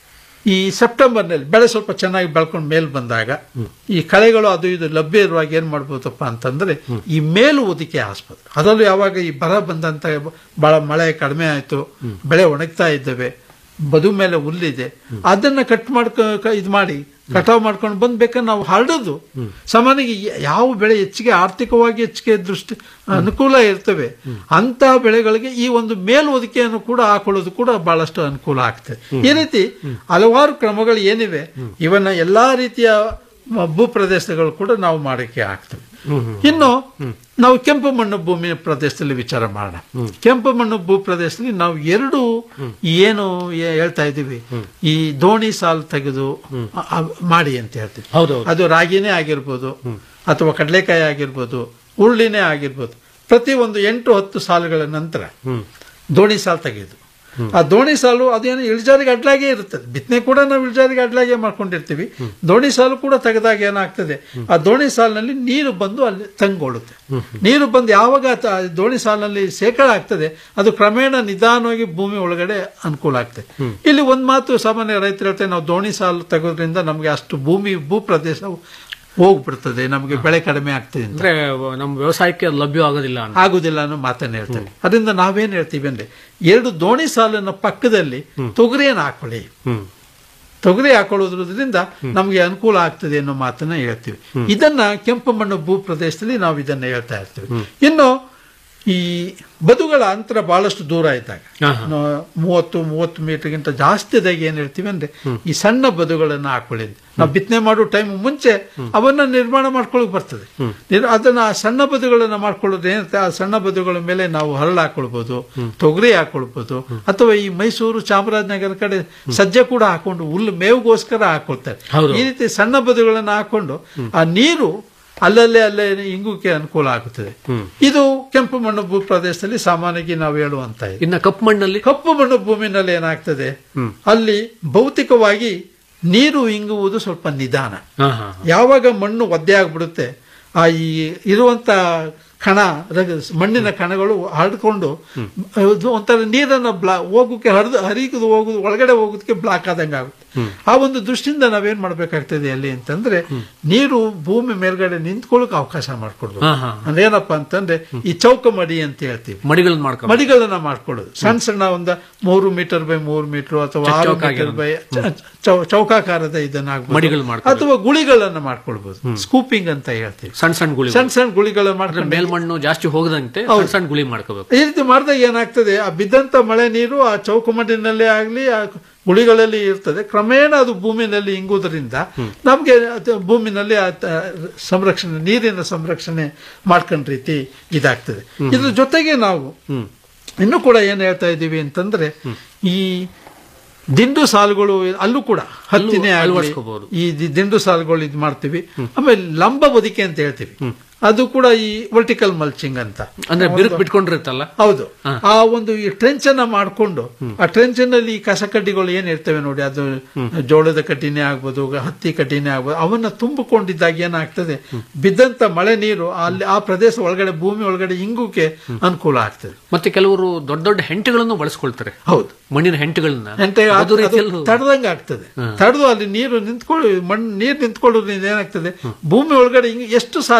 ಈ ಸೆಪ್ಟೆಂಬರ್ನಲ್ಲಿ ಬೆಳೆ ಸ್ವಲ್ಪ ಚೆನ್ನಾಗಿ ಬೆಳ್ಕೊಂಡು ಮೇಲ್ ಬಂದಾಗ ಈ ಕಳೆಗಳು ಅದು ಇದು ಲಭ್ಯ ಇರುವಾಗ ಏನ್ ಮಾಡ್ಬೋದಪ್ಪ ಅಂತಂದ್ರೆ ಈ ಮೇಲು ಒದಿಕೆ ಹಾಸ್ಬೋದು ಅದರಲ್ಲೂ ಯಾವಾಗ ಈ ಬರ ಬಂದಂತ ಬಹಳ ಮಳೆ ಕಡಿಮೆ ಆಯ್ತು ಬೆಳೆ ಒಣಗ್ತಾ ಇದ್ದಾವೆ ಬದು ಮೇಲೆ ಹುಲ್ಲಿದೆ ಅದನ್ನ ಕಟ್ ಮಾಡ್ಕೊ ಕ- ಇದ್ ಮಾಡಿ ಕಟಾವ್ ಮಾಡ್ಕೊಂಡು ಬಂದ್ ಬೇಕಾದ್ರೆ ನಾವು ಹರಡೋದು ಸಾಮಾನ್ಯವಾಗಿ ಯಾವ ಬೆಳೆ ಹೆಚ್ಚಿಗೆ ಆರ್ಥಿಕವಾಗಿ ಹೆಚ್ಚಿಗೆ ದೃಷ್ಟಿ ಅನುಕೂಲ ಇರ್ತವೆ ಅಂತ ಬೆಳೆಗಳಿಗೆ ಈ ಒಂದು ಮೇಲ್ವೊದಿಕೆಯನ್ನು ಕೂಡ ಹಾಕೊಳ್ಳೋದು ಕೂಡ ಬಹಳಷ್ಟು ಅನುಕೂಲ ಆಗ್ತದೆ ಈ ರೀತಿ ಹಲವಾರು ಕ್ರಮಗಳು ಏನಿವೆ ಇವನ್ನ ಎಲ್ಲಾ ರೀತಿಯ ಮ- ಭೂ ಪ್ರದೇಶಗಳು ಕೂಡ ನಾವು ಮಾಡಕ್ಕೆ ಆಗ್ತವೆ ಇನ್ನು ನಾವು ಕೆಂಪು ಮಣ್ಣು ಭೂಮಿ ಪ್ರದೇಶದಲ್ಲಿ ವಿಚಾರ ಮಾಡೋಣ ಕೆಂಪು ಮಣ್ಣು ಭೂ ಪ್ರದೇಶದಲ್ಲಿ ನಾವು ಎರಡು ಏನು ಏ- ಹೇಳ್ತಾ ಇದ್ದೀವಿ ಈ ದೋಣಿ ಸಾಲು ತೆಗೆದು ಅ- ಅ- ಮಾಡಿ ಅಂತ ಹೇಳ್ತೀವಿ ಅದು ರಾಗಿನೇ ಆಗಿರ್ಬೋದು ಅಥವಾ ಕಡಲೆಕಾಯಿ ಆಗಿರ್ಬೋದು ಉರುಳಿನೇ ಆಗಿರ್ಬೋದು ಪ್ರತಿ ಒಂದು ಎಂಟು ಹತ್ತು ಸಾಲುಗಳ ನಂತರ ದೋಣಿ ಸಾಲು ತೆಗೆದು ಆ ದೋಣಿ ಸಾಲು ಅದೇನು ಇಳಿಜಾರಿಗೆ ಅಡ್ಲಾಗೆ ಇರುತ್ತದೆ ಬಿತ್ತನೆ ಕೂಡ ನಾವು ಇಳಿಜಾರಿಗೆ ಅಡ್ಲಾಗೆ ಮಾಡ್ಕೊಂಡಿರ್ತೀವಿ ದೋಣಿ ಸಾಲು ಕೂಡ ತೆಗೆದಾಗ ಏನಾಗ್ತದೆ ಆ ದೋಣಿ ಸಾಲಿನಲ್ಲಿ ನೀರು ಬಂದು ಅಲ್ಲಿ ತಂಗೊಳ್ಳುತ್ತೆ ನೀರು ಬಂದು ಯಾವಾಗ ತ- ಆ ದೋಣಿ ಸಾಲಿನಲ್ಲಿ ಶೇಖರ ಆಗ್ತದೆ ಅದು ಕ್ರಮೇಣ ನಿಧಾನವಾಗಿ ಭೂಮಿ ಒಳಗಡೆ ಅನುಕೂಲ ಆಗ್ತದೆ ಇಲ್ಲಿ ಒಂದ್ ಮಾತು ಸಾಮಾನ್ಯ ರೈತರು ಹೇಳ್ತಾರೆ ನಾವು ದೋಣಿ ಸಾಲು ತೆಗೋದ್ರಿಂದ ನಮಗೆ ಅಷ್ಟು ಭೂಮಿ ಭೂ ಪ್ರದೇಶ ಹೋಗ್ಬಿಡ್ತದೆ ನಮಗೆ ಬೆಳೆ ಕಡಿಮೆ ಆಗ್ತದೆ ಅಂತ ಅಂದ್ರೆ ನಮ್ಮ ವ್ಯವಸಾಯಕ್ಕೆ ಅದು ಲಭ್ಯ ಆಗೋದಿಲ್ಲ ಅಂತ ಆಗುದಿಲ್ಲ ಅನ್ನೋ ಮಾತನ್ನ ಹೇಳ್ತಾರೆ ಅದರಿಂದ ನಾವೇನ್ ಹೇಳ್ತೀವಿ ಅಂದ್ರೆ ಎರಡು ದೋಣಿ ಸಾಲಿನ ಪಕ್ಕದಲ್ಲಿ ತೊಗರಿಯನ್ನು ಹಾಕೊಳ್ಳಿ ತೊಗರಿ ಹಾಕೊಳ್ಳೋದ್ರಿಂದ ನಮಗೆ ಅನುಕೂಲ ಆಗ್ತದೆ ಅನ್ನೋ ಮಾತನ್ನ ಹೇಳ್ತೀವಿ ಇದನ್ನ ಕೆಂಪು ಮಣ್ಣು ಭೂ ಪ್ರದೇಶದಲ್ಲಿ ನಾವು ಇದನ್ನ ಹೇಳ್ತಾ ಇರ್ತೀವಿ ಇನ್ನು ಈ ಬದುಗಳ ಅಂತರ ಬಹಳಷ್ಟು ದೂರ ಇದ್ದಾಗ ನಾವು ಮೂವತ್ತು ಮೂವತ್ತು ಮೀಟರ್ಗಿಂತ ಜಾಸ್ತಿ ಇದ್ದಾಗ ಏನ್ ಹೇಳ್ತೀವಿ ಅಂದ್ರೆ ಈ ಸಣ್ಣ ಬದುಗಳನ್ನ ಹಾಕೊಳ್ಳಿ ಅಂತ. ನಾವು ಬಿತ್ತನೆ ಮಾಡೋ ಟೈಮ್ ಮುಂಚೆ ಅವನ್ನ ನಿರ್ಮಾಣ ಮಾಡ್ಕೊಳಕ್ ಬರ್ತದೆ ನಿರ್- ಅದನ್ನ ಆ ಸಣ್ಣ ಬದುಗಳನ್ನ ಮಾಡ್ಕೊಳ್ಳೋದು ಏನಿರುತ್ತೆ ಆ ಸಣ್ಣ ಬದುಗಳ ಮೇಲೆ ನಾವು ಹರಳು ಹಾಕೊಳ್ಬಹುದು ತೊಗರಿ ಹಾಕೊಳ್ಬಹುದು ಅಥವಾ ಈ ಮೈಸೂರು ಚಾಮರಾಜನಗರ ಕಡೆ ಸಜ್ಜೆ ಕೂಡ ಹಾಕೊಂಡು ಹುಲ್ಲು ಮೇವುಗೋಸ್ಕರ ಹಾಕೊಳ್ತಾರೆ ಈ ರೀತಿ ಸಣ್ಣ ಬದುಗಳನ್ನ ಹಾಕೊಂಡು ಆ ನೀರು ಅಲ್ಲಲ್ಲೇ ಅಲ್ಲೇ ಇಂಗುಕ್ಕೆ ಅನುಕೂಲ ಆಗುತ್ತದೆ ಇದು ಕೆಂಪು ಮಣ್ಣು ಭೂ ಪ್ರದೇಶದಲ್ಲಿ ಸಾಮಾನ್ಯವಾಗಿ ನಾವು ಹೇಳುವಂತ ಇದು. ಇನ್ನ ಕಪ್ಪು ಮಣ್ಣಲ್ಲಿ ಕಪ್ಪು ಮಣ್ಣು ಭೂಮಿನಲ್ಲಿ ಏನಾಗ್ತದೆ ಅಲ್ಲಿ ಭೌತಿಕವಾಗಿ ನೀರು ಇಂಗುವುದು ಸ್ವಲ್ಪ ನಿಧಾನ ಯಾವಾಗ ಮಣ್ಣು ಒದ್ದೆ ಆಗ್ಬಿಡುತ್ತೆ ಆ ಈ ಇರುವಂತ ಕಣ ರಗ- ಮಣ್ಣಿನ ಕಣಗಳು ಹರಡ್ಕೊಂಡು ಅದು ಒಂಥರ ನೀರನ್ನ ಬ್ಲಾ ಹೋಗೋಕೆ ಹರಿದು ಹರಿದು ಹೋಗುದು ಒಳಗಡೆ ಹೋಗೋದಕ್ಕೆ ಬ್ಲಾಕ್ ಆದಂಗೆ ಆಗುತ್ತೆ ಆ ಒಂದು ದೃಷ್ಟಿಯಿಂದ ನಾವೇನ್ ಮಾಡ್ಬೇಕಾಗ್ತದೆ ಅಲ್ಲಿ ಅಂತಂದ್ರೆ ನೀರು ಭೂಮಿ ಮೇಲ್ಗಡೆ ನಿಂತ್ಕೊಳ್ಳೋಕೆ ಅವಕಾಶ ಮಾಡ್ಕೊಡ್ಬೇಕು ಹಾ, ಹಾ. ಅಂದ್ರೆ ಏನಪ್ಪಾ ಅಂತಂದ್ರೆ ಈ ಚೌಕ ಮಡಿ ಅಂತ ಹೇಳ್ತೀವಿ ಮಡಿಗಳನ್ನ ಮಾಡ್ಕೊ ಮಡಿಗಳನ್ನ ಮಾಡ್ಕೊಳ್ಳೋದು ಸಣ್ಣ ಸಣ್ಣ ಒಂದ ಮೂರು ಮೀಟರ್ ಬೈ ಮೂರು ಮೀಟರ್ ಅಥವಾ ಚೌಕ ಆರು ಚೌಕಾಗಿ ಮೀಟರ್ ಬೈ ಚ- ಚೌ- ಚೌಕಾಕಾರದ ಇದನ್ನ ಆಗ್ಬೋದು. ಮಡಿಗಳು ಮಾಡ್ಕೊಳ್ಬೋದು. ಅಥವಾ ಗುಳಿಗಳನ್ನ ಮಾಡ್ಕೊಳ್ಬಹುದು ಸ್ಕೂಪಿಂಗ್ ಅಂತ ಹೇಳ್ತೀವಿ ಸಣ್ಣ ಸಣ್ಣ ಗುಳಿ ಸಣ್ಣ ಸಣ್ಣ ಗುಳಿಗಳನ್ನ ಮಾಡ್ಕೊಂಡು ಮೇಲ್ಮಣ್ಣು ಜಾಸ್ತಿ ಹೋಗದಂತೆ ಹೌದು. ಸಣ್ಣ ಸಣ್ಣ ಗುಳಿ ಮಾಡ್ಕೋಬೇಕು ಈ ರೀತಿ ಮಾಡಿದಾಗ ಏನಾಗ್ತದೆ ಆ ಬಿದ್ದಂತ ಮಳೆ ನೀರು ಆ ಚೌಕ ಮಣ್ಣಿನಲ್ಲೇ ಆಗ್ಲಿ ಆ ಗುಳಿಗಳಲ್ಲಿ ಇರ್ತದೆ ಕ್ರಮೇಣ ಅದು ಭೂಮಿನಲ್ಲಿ ಇಂಗುವುದರಿಂದ ನಮ್ಗೆ ಅದು ಭೂಮಿನಲ್ಲಿ ಆ ತ- ಸಂರಕ್ಷಣೆ ನೀರಿನ ಸಂರಕ್ಷಣೆ ಮಾಡ್ಕೊಂಡ ರೀತಿ ಇದಾಗ್ತದೆ ಇದ್ರ ಜೊತೆಗೆ ನಾವು ಇನ್ನು ಕೂಡ ಏನ್ ಹೇಳ್ತಾ ಇದ್ದೀವಿ ಅಂತಂದ್ರೆ ಈ ದಿಂಡು ಸಾಲುಗಳು ಅಲ್ಲೂ ಕೂಡ ಹತ್ತಿನೇ ಆಗ್ಲಿ, ಅಳವಡಿಸ್ಕೋಬಹುದು. ಈ ದಿ- ದಿಂಡು ಸಾಲುಗಳು ಇದು ಮಾಡ್ತೀವಿ ಆಮೇಲೆ ಲಂಬ ಬದುಕೆ ಅಂತ ಹೇಳ್ತೀವಿ ಅದು ಕೂಡ ಈ ವರ್ಟಿಕಲ್ ಮಲ್ಚಿಂಗ್ ಅಂತ ಅಂದ್ರೆ ಬಿರುಕು ಬಿಟ್ಕೊಂಡಿರುತ್ತಲ್ಲ ಹೌದು ಆ ಒಂದು ಈ ಟ್ರೆಂಚ್ ಅನ್ನ ಮಾಡ್ಕೊಂಡು ಆ ಟ್ರೆಂಚ್ ನಲ್ಲಿ ಈ ಕಸ ಕಡ್ಡಿಗಳು ಏನ್ ಇರ್ತವೆ ನೋಡಿ ಅದು ಜೋಳದ ಕಡ್ಡಿನೇ ಆಗ್ಬೋದು ಹತ್ತಿ ಕಡ್ಡಿನೇ ಆಗ್ಬೋದು ಅವನ್ನ ತುಂಬಿಕೊಂಡಿದ್ದಾಗ ಏನಾಗ್ತದೆ ಬಿದ್ದಂತ ಮಳೆ ನೀರು ಅಲ್ಲಿ ಆ ಪ್ರದೇಶ ಒಳಗಡೆ ಭೂಮಿ ಒಳಗಡೆ ಇಂಗುಕ್ಕೆ ಅನುಕೂಲ ಆಗ್ತದೆ ಮತ್ತೆ ಕೆಲವರು ದೊಡ್ಡ ದೊಡ್ಡ ಹೆಂಟೆಗಳನ್ನು ಬಳಸ್ಕೊಳ್ತಾರೆ ಹೌದು ಮಣ್ಣಿನ ಹೆಂಟೆಗಳನ್ನ ಎಂಟೆ ಅದು ಅದು ರೀತಿಯಲ್ಲಿ ತಡೆದಂಗ ಆಗ್ತದೆ ತಡೆದು ಅಲ್ಲಿ ನೀರು ನಿಂತ್ಕೊಳ್ಳಿ ಮಣ್ಣು ನೀರು ನಿಂತ್ಕೊಳ್ಳೋದ್ರಿಂದ ಏನಾಗ್ತದೆ ಭೂಮಿ ಒಳಗಡೆ ಹಿಂಗ್ ಎಷ್ಟು ಸಾಧ್ಯನೋ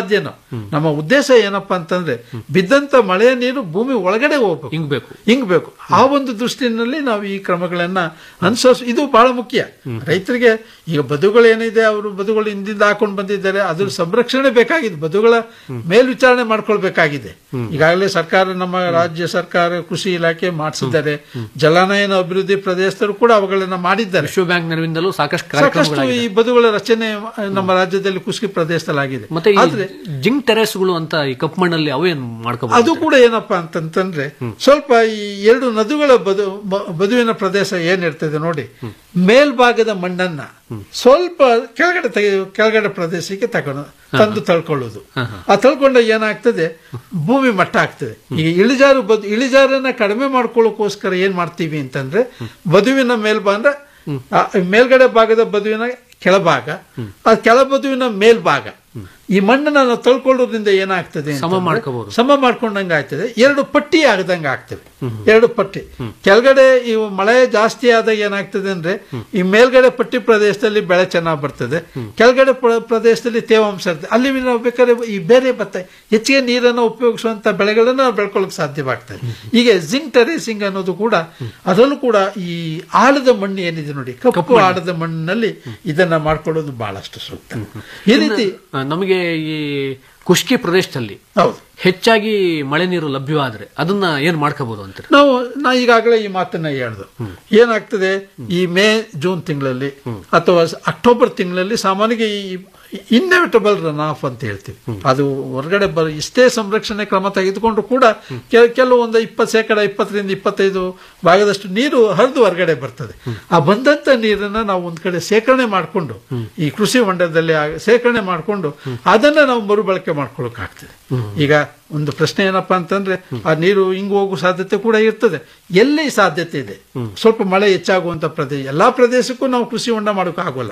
ನಮ್ಮ ಉದ್ದೇಶ ಏನಪ್ಪಾ ಅಂತಂದ್ರೆ ಬಿದ್ದಂತ ಮಳೆಯ ನೀರು ಭೂಮಿ ಒಳಗಡೆ ಹೋಗ್ಬೇಕು ಹಿಂಗ್ಬೇಕು ಹಿಂಗ್ಬೇಕು ಆ ಒಂದು ದೃಷ್ಟಿನಲ್ಲಿ ನಾವು ಈ ಕ್ರಮಗಳನ್ನ ಅನುಸರಿಸ ಇದು ಬಹಳ ಮುಖ್ಯ ರೈತರಿಗೆ ಈಗ ಬದುಗಳು ಏನಿದೆ ಅವರು ಬದುಗಳು ಹಿಂದಿಂದ ಹಾಕೊಂಡು ಬಂದಿದ್ದಾರೆ ಅದ್ರ ಸಂರಕ್ಷಣೆ ಬೇಕಾಗಿದೆ ಬದುಗಳ ಮೇಲ್ವಿಚಾರಣೆ ಮಾಡ್ಕೊಳ್ಬೇಕಾಗಿದೆ ಈಗಾಗಲೇ ಸರ್ಕಾರ ನಮ್ಮ ರಾಜ್ಯ ಸರ್ಕಾರ ಕೃಷಿ ಇಲಾಖೆ ಮಾಡಿಸಿದ್ದಾರೆ ಜಲಾನಯನ ಅಭಿವೃದ್ಧಿ ಪ್ರದೇಶದವರು ಕೂಡ ಅವುಗಳನ್ನ ಮಾಡಿದ್ದಾರೆ ವಿಶ್ವ ಬ್ಯಾಂಕ್ ನೆರವಿಂದಲೂ ಸಾಕಷ್ಟು ಸಾಕಷ್ಟು ಕಾರ್ಯಕ್ರಮಗಳಾಗಿದೆ ಈ ಬದುಗಳ ರಚನೆ ನಮ್ಮ ರಾಜ್ಯದಲ್ಲಿ ಕೃಷಿ ಪ್ರದೇಶದಲ್ಲಿ ಆಗಿದೆ ಮತ್ತೆ ಈ ಆದ್ರೆ ಜಿಂಕ್ ಟೆರೆಸ್ಗಳು ಅಂತ ಈ ಕಪ್ಪು ಮಣ್ಣಲ್ಲಿ ಅವೇನ್ ಮಾಡ್ಕೋಬಹುದು ಅದು ಕೂಡ ಏನಪ್ಪಾ ಅಂತಂತಂದ್ರೆ ಸ್ವಲ್ಪ ಈ ಎರಡು ನದಿಗಳ ಬದು ಬ- ಬದುವಿನ ಪ್ರದೇಶ ಏನಿರ್ತದೆ ನೋಡಿ ಮೇಲ್ಭಾಗದ ಮಣ್ಣನ್ನ ಸ್ವಲ್ಪ ಕೆಳಗಡೆ ತೆಗೆ ಕೆಳಗಡೆ ಪ್ರದೇಶಕ್ಕೆ ತಗೊಂಡು ತಂದು ತಳ್ಕೊಳ್ಳೋದು ಆ ತಳ್ಕೊಂಡ ಏನಾಗ್ತದೆ ಭೂಮಿ ಮಟ್ಟ ಆಗ್ತದೆ ಈಗ ಇಳಿಜಾರು ಬದು ಇಳಿಜಾರನ್ನ ಕಡಿಮೆ ಮಾಡ್ಕೊಳ್ಳೋಕೋಸ್ಕರ ಏನ್ ಮಾಡ್ತೀವಿ ಅಂತಂದ್ರೆ ಬದುವಿನ ಮೇಲ್ಭಾಗ ಆ ಮೇಲ್ಗಡೆ ಭಾಗದ ಬದುವಿನ ಕೆಳಭಾಗ ಆ ಕೆಳಬದುವಿನ ಮೇಲ್ಭಾಗ ಈ ಮಣ್ಣನ್ನ ನಾವು ತಳ್ಕೊಳ್ಳೋದ್ರಿಂದ ಏನಾಗ್ತದೆ ಸಮ ಅಂತಂದ್ರೆ ಮಾಡ್ಕೋಬಹುದು. ಸಮ ಮಾಡ್ಕೊಂಡಂಗೆ ಆಗ್ತದೆ ಎರಡು ಪಟ್ಟಿ ಆಗದಂಗ ಆಗ್ತವೆ ಎರಡು ಪಟ್ಟಿ ಕೆಳಗಡೆ ಈ ಮಳೆ ಜಾಸ್ತಿ ಆದಾಗ ಏನಾಗ್ತದೆ ಅಂದ್ರೆ ಈ ಮೇಲ್ಗಡೆ ಪಟ್ಟಿ ಪ್ರದೇಶದಲ್ಲಿ ಬೆಳೆ ಚೆನ್ನಾಗಿ ಬರ್ತದೆ ಕೆಳಗಡೆ ಪ್ರ- ಪ್ರದೇಶದಲ್ಲಿ ತೇವಾಂಶ ಇರ್ತದೆ ಅಲ್ಲಿ ನಾವು ಬೇಕಾದ್ರೆ ಈ ಬೇರೆ ಭತ್ತ ಹೆಚ್ಚಿಗೆ ನೀರನ್ನು ಉಪಯೋಗಿಸುವಂತ ಬೆಳೆಗಳನ್ನ ನಾವು ಬೆಳ್ಕೊಳ್ಳೋಕೆ ಸಾಧ್ಯವಾಗ್ತದೆ ಈಗ ಜಿಂಕ್ ಟೆರೇಸಿಂಗ್ ಅನ್ನೋದು ಕೂಡ ಅದರಲ್ಲೂ ಕೂಡ ಈ ಆಳದ ಮಣ್ಣು ಏನಿದೆ ನೋಡಿ ಕಪ್ಪು ಆಳದ ಮಣ್ಣಿನಲ್ಲಿ ಇದನ್ನ ಮಾಡ್ಕೊಳ್ಳೋದು ಬಹಳಷ್ಟು ಸೂಕ್ತ ಈ ರೀತಿ ಆ, ನಮಗೆ ಈ ಖುಷ್ಕಿ ಪ್ರದೇಶದಲ್ಲಿ ಹೌದು ಹೆಚ್ಚಾಗಿ ಮಳೆ ನೀರು ಲಭ್ಯವಾದ್ರೆ ಅದನ್ನ ಏನ್ ಮಾಡ್ಕೋಬಹುದು ಅಂತೀರಿ ನಾವು ನಾ ಈಗಾಗಲೇ ಈ ಮಾತನ್ನ ಹೇಳ್ದು ಏನಾಗ್ತದೆ ಈ ಮೇ ಜೂನ್ ತಿಂಗಳಲ್ಲಿ ಅಥವಾ ಸ- ಅಕ್ಟೋಬರ್ ತಿಂಗಳಲ್ಲಿ ಸಾಮಾನ್ಯವಾಗಿ ಈ ಇನ್ನೆವಿಟಬಲ್ ರನ್ ಆಫ್ ಅಂತ ಹೇಳ್ತೀವಿ ಅದು ಹೊರಗಡೆ ಬರ ಇಷ್ಟೇ ಸಂರಕ್ಷಣೆ ಕ್ರಮ ತೆಗೆದುಕೊಂಡು ಕೂಡ ಕೆಲ- ಕೆಲವೊಂದು ಇಪ್ಪತ್ತು ಶೇಕಡ ಇಪ್ಪತ್ತರಿಂದ ಇಪ್ಪತ್ತೈದು ಭಾಗದಷ್ಟು ನೀರು ಹರಿದು ಹೊರಗಡೆ ಬರ್ತದೆ ಆ ಬಂದಂತ ನೀರನ್ನ ನಾವು ಒಂದ್ ಕಡೆ ಶೇಖರಣೆ ಮಾಡಿಕೊಂಡು ಈ ಕೃಷಿ ಹೊಂಡದಲ್ಲಿ ಆ- ಶೇಖರಣೆ ಮಾಡಿಕೊಂಡು ಅದನ್ನ ನಾವು ಮರುಬಳಕೆ ಮಾಡ್ಕೊಳ್ಳೋಕೆ ಆಗ್ತದೆ ಈಗ ಒಂದು ಪ್ರಶ್ನೆ ಏನಪ್ಪಾ ಅಂತಂದ್ರೆ ಆ ನೀರು ಹಿಂಗ್ ಹೋಗೋ ಸಾಧ್ಯತೆ ಕೂಡ ಇರ್ತದೆ ಎಲ್ಲಿ ಸಾಧ್ಯತೆ ಇದೆ ಸ್ವಲ್ಪ ಮಳೆ ಹೆಚ್ಚಾಗುವಂತ ಪ್ರದೇಶ ಎಲ್ಲಾ ಪ್ರದೇಶಕ್ಕೂ ನಾವು ಕೃಷಿ ಹೊಂಡ ಮಾಡೋಕೆ ಆಗೋಲ್ಲ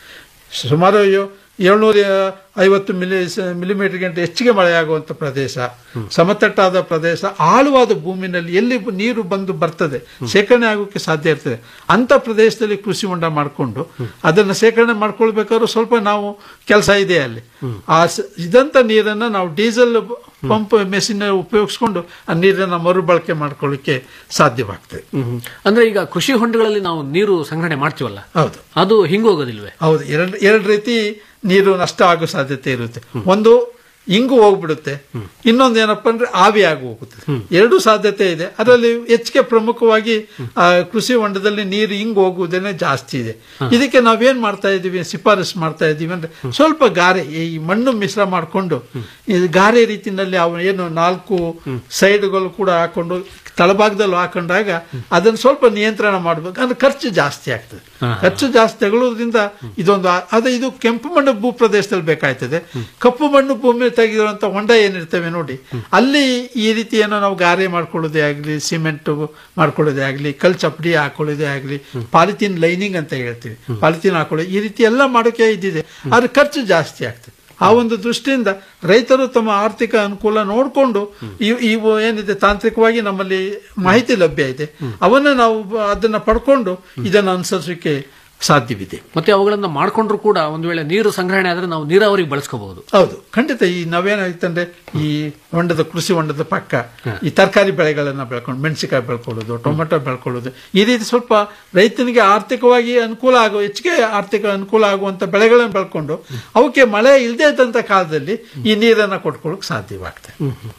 ಸುಮಾರು ಯೋ- ಏಳ್ನೂರ ಐವತ್ತು ಮಿಲಿ ಮಿಲಿಮೀಟರ್ಗಿಂತ ಹೆಚ್ಚಿಗೆ ಮಳೆಯಾಗುವಂತ ಪ್ರದೇಶ ಸಮತಟ್ಟಾದ ಪ್ರದೇಶ ಆಳವಾದ ಭೂಮಿನಲ್ಲಿ ಎಲ್ಲಿ ಬ- ನೀರು ಬಂದು ಬರ್ತದೆ ಶೇಖರಣೆ ಆಗೋಕೆ ಸಾಧ್ಯ ಇರ್ತದೆ ಅಂತ ಪ್ರದೇಶದಲ್ಲಿ ಕೃಷಿ ಹೊಂಡ ಮಾಡಿಕೊಂಡು ಅದನ್ನ ಶೇಖರಣೆ ಮಾಡ್ಕೊಳ್ಬೇಕಾದ್ರೂ ಸ್ವಲ್ಪ ನಾವು ಕೆಲಸ ಇದೆ ಅಲ್ಲಿ ಆ ಸ- ಇದಂತ ನೀರನ್ನ ನಾವು ಡೀಸೆಲ್ ಪಂಪ್ ಮೆಷಿನ್ ಉಪಯೋಗಿಸ್ಕೊಂಡು ಆ ನೀರನ್ನ ಮರುಬಳಕೆ ಮಾಡ್ಕೊಳ್ಳಿಕ್ಕೆ ಸಾಧ್ಯವಾಗ್ತದೆ ಅಂದ್ರೆ ಈಗ ಕೃಷಿ ಹೊಂಡಗಳಲ್ಲಿ ನಾವು ನೀರು ಸಂಗ್ರಹಣೆ ಮಾಡ್ತೀವಲ್ಲ ಹೌದು ಅದು ಹಿಂಗೋಗೋದಿಲ್ವೇ ಹೌದು ಎರಡು ಎರಡು ರೀತಿ ನೀರು ನಷ್ಟ ಆಗೋ ಸಾಧ್ಯತೆ ಇರುತ್ತೆ ಒಂದು ಹಿಂಗು ಹೋಗ್ಬಿಡುತ್ತೆ ಇನ್ನೊಂದು ಏನಪ್ಪಾ ಅಂದ್ರೆ ಆವಿ ಆಗಿ ಹೋಗುತ್ತೆ ಎರಡು ಸಾಧ್ಯತೆ ಇದೆ ಅದರಲ್ಲಿ ಹೆಚ್ಚಿಗೆ ಪ್ರಮುಖವಾಗಿ ಆ, ಕೃಷಿ ಹೊಂಡದಲ್ಲಿ ನೀರು ಹಿಂಗ್ ಹೋಗುವುದೇನೆ ಜಾಸ್ತಿ ಇದೆ ಇದಕ್ಕೆ ನಾವೇನ್ ಮಾಡ್ತಾ ಇದೀವಿ ಶಿಫಾರಸು ಮಾಡ್ತಾ ಇದೀವಿ ಅಂದ್ರೆ ಸ್ವಲ್ಪ ಗಾರೆ ಈ ಮಣ್ಣು ಮಿಶ್ರ ಮಾಡಿಕೊಂಡು ಈ ಗಾರೆ ರೀತಿನಲ್ಲಿ ಅವು ಏನು ನಾಲ್ಕು ಸೈಡ್ಗಳು ಕೂಡ ಹಾಕೊಂಡು ತಳಭಾಗದಲ್ಲೂ ಹಾಕೊಂಡಾಗ ಅದನ್ನ ಸ್ವಲ್ಪ ನಿಯಂತ್ರಣ ಮಾಡಬೇಕು ಅಂದ್ರೆ ಖರ್ಚು ಜಾಸ್ತಿ ಆಗ್ತದೆ ಖರ್ಚು ಜಾಸ್ತಿ ತಗೊಳ್ಳೋದ್ರಿಂದ ಇದೊಂದು ಆ- ಅದು ಇದು ಕೆಂಪು ಮಣ್ಣು ಭೂ ಪ್ರದೇಶದಲ್ಲಿ ಬೇಕಾಯ್ತದೆ ಕಪ್ಪು ಮಣ್ಣು ಭೂಮಿ ತೆಗೆದಿರುವಂತ ಹೊಂಡ ಏನಿರ್ತವೆ ನೋಡಿ ಅಲ್ಲಿ ಈ ರೀತಿ ಏನೋ ನಾವು ಗಾರೆ ಮಾಡ್ಕೊಳ್ಳೋದೇ ಆಗಲಿ ಸಿಮೆಂಟ್ ಮಾಡ್ಕೊಳ್ಳೋದೇ ಆಗಲಿ ಕಲ್ ಚಪ್ಪಡಿ ಹಾಕೊಳ್ಳೋದೇ ಆಗಲಿ ಪಾಲಿಥೀನ್ ಲೈನಿಂಗ್ ಅಂತ ಹೇಳ್ತೀವಿ ಪಾಲಿಥೀನ್ ಹಾಕೊಳ್ಳೋದು ಈ ರೀತಿ ಎಲ್ಲ ಮಾಡೋಕೆ ಇದ್ದಿದೆ ಆದ್ರೆ ಖರ್ಚು ಜಾಸ್ತಿ ಆಗ್ತದೆ ಆ ಒಂದು ದೃಷ್ಟಿಯಿಂದ ರೈತರು ತಮ್ಮ ಆರ್ಥಿಕ ಅನುಕೂಲ ನೋಡಿಕೊಂಡು ಇವು ಏನಿದೆ ತಾಂತ್ರಿಕವಾಗಿ ನಮ್ಮಲ್ಲಿ ಮಾಹಿತಿ ಲಭ್ಯ ಇದೆ ಅವನ್ನ ನಾವು ಬ- ಅದನ್ನ ಪಡ್ಕೊಂಡು ಇದನ್ನು ಅನುಸರಿಸಲಿಕ್ಕೆ ಸಾಧ್ಯವಿದೆ ಮತ್ತೆ ಅವುಗಳನ್ನ ಮಾಡ್ಕೊಂಡ್ರು ಕೂಡ ಒಂದ್ ವೇಳೆ ನೀರು ಸಂಗ್ರಹಣೆ ಆದ್ರೆ ನಾವು ನೀರಾವರಿಗೆ ಬಳಸ್ಕೋಬಹುದು ಹೌದು ಖಂಡಿತ ಈ ನಾವೇನಾಯ್ತಂದ್ರೆ ಈ ಹೊಂಡದ ಕೃಷಿ ಹೊಂಡದ ಪಕ್ಕ ಈ ತರಕಾರಿ ಬೆಳೆಗಳನ್ನ ಬೆಳ್ಕೊಂಡು ಮೆಣಸಿನಕಾಯಿ ಬೆಳ್ಕೊಳ್ಳೋದು ಟೊಮೆಟೊ ಬೆಳ್ಕೊಳ್ಳೋದು ಈ ರೀತಿ ಸ್ವಲ್ಪ ರೈತನಿಗೆ ಆರ್ಥಿಕವಾಗಿ ಅನುಕೂಲ ಆಗೋ ಹೆಚ್ಚಿಗೆ ಆರ್ಥಿಕ ಅನುಕೂಲ ಆಗುವಂತ ಬೆಳೆಗಳನ್ನ ಬೆಳ್ಕೊಂಡು ಅವಕ್ಕೆ ಮಳೆ ಇಲ್ಲದೆ ಇದ್ದಂತ ಕಾಲದಲ್ಲಿ ಈ ನೀರನ್ನ ಕೊಟ್ಕೊಳ್ಳೋಕೆ ಸಾಧ್ಯವಾಗ್ತದೆ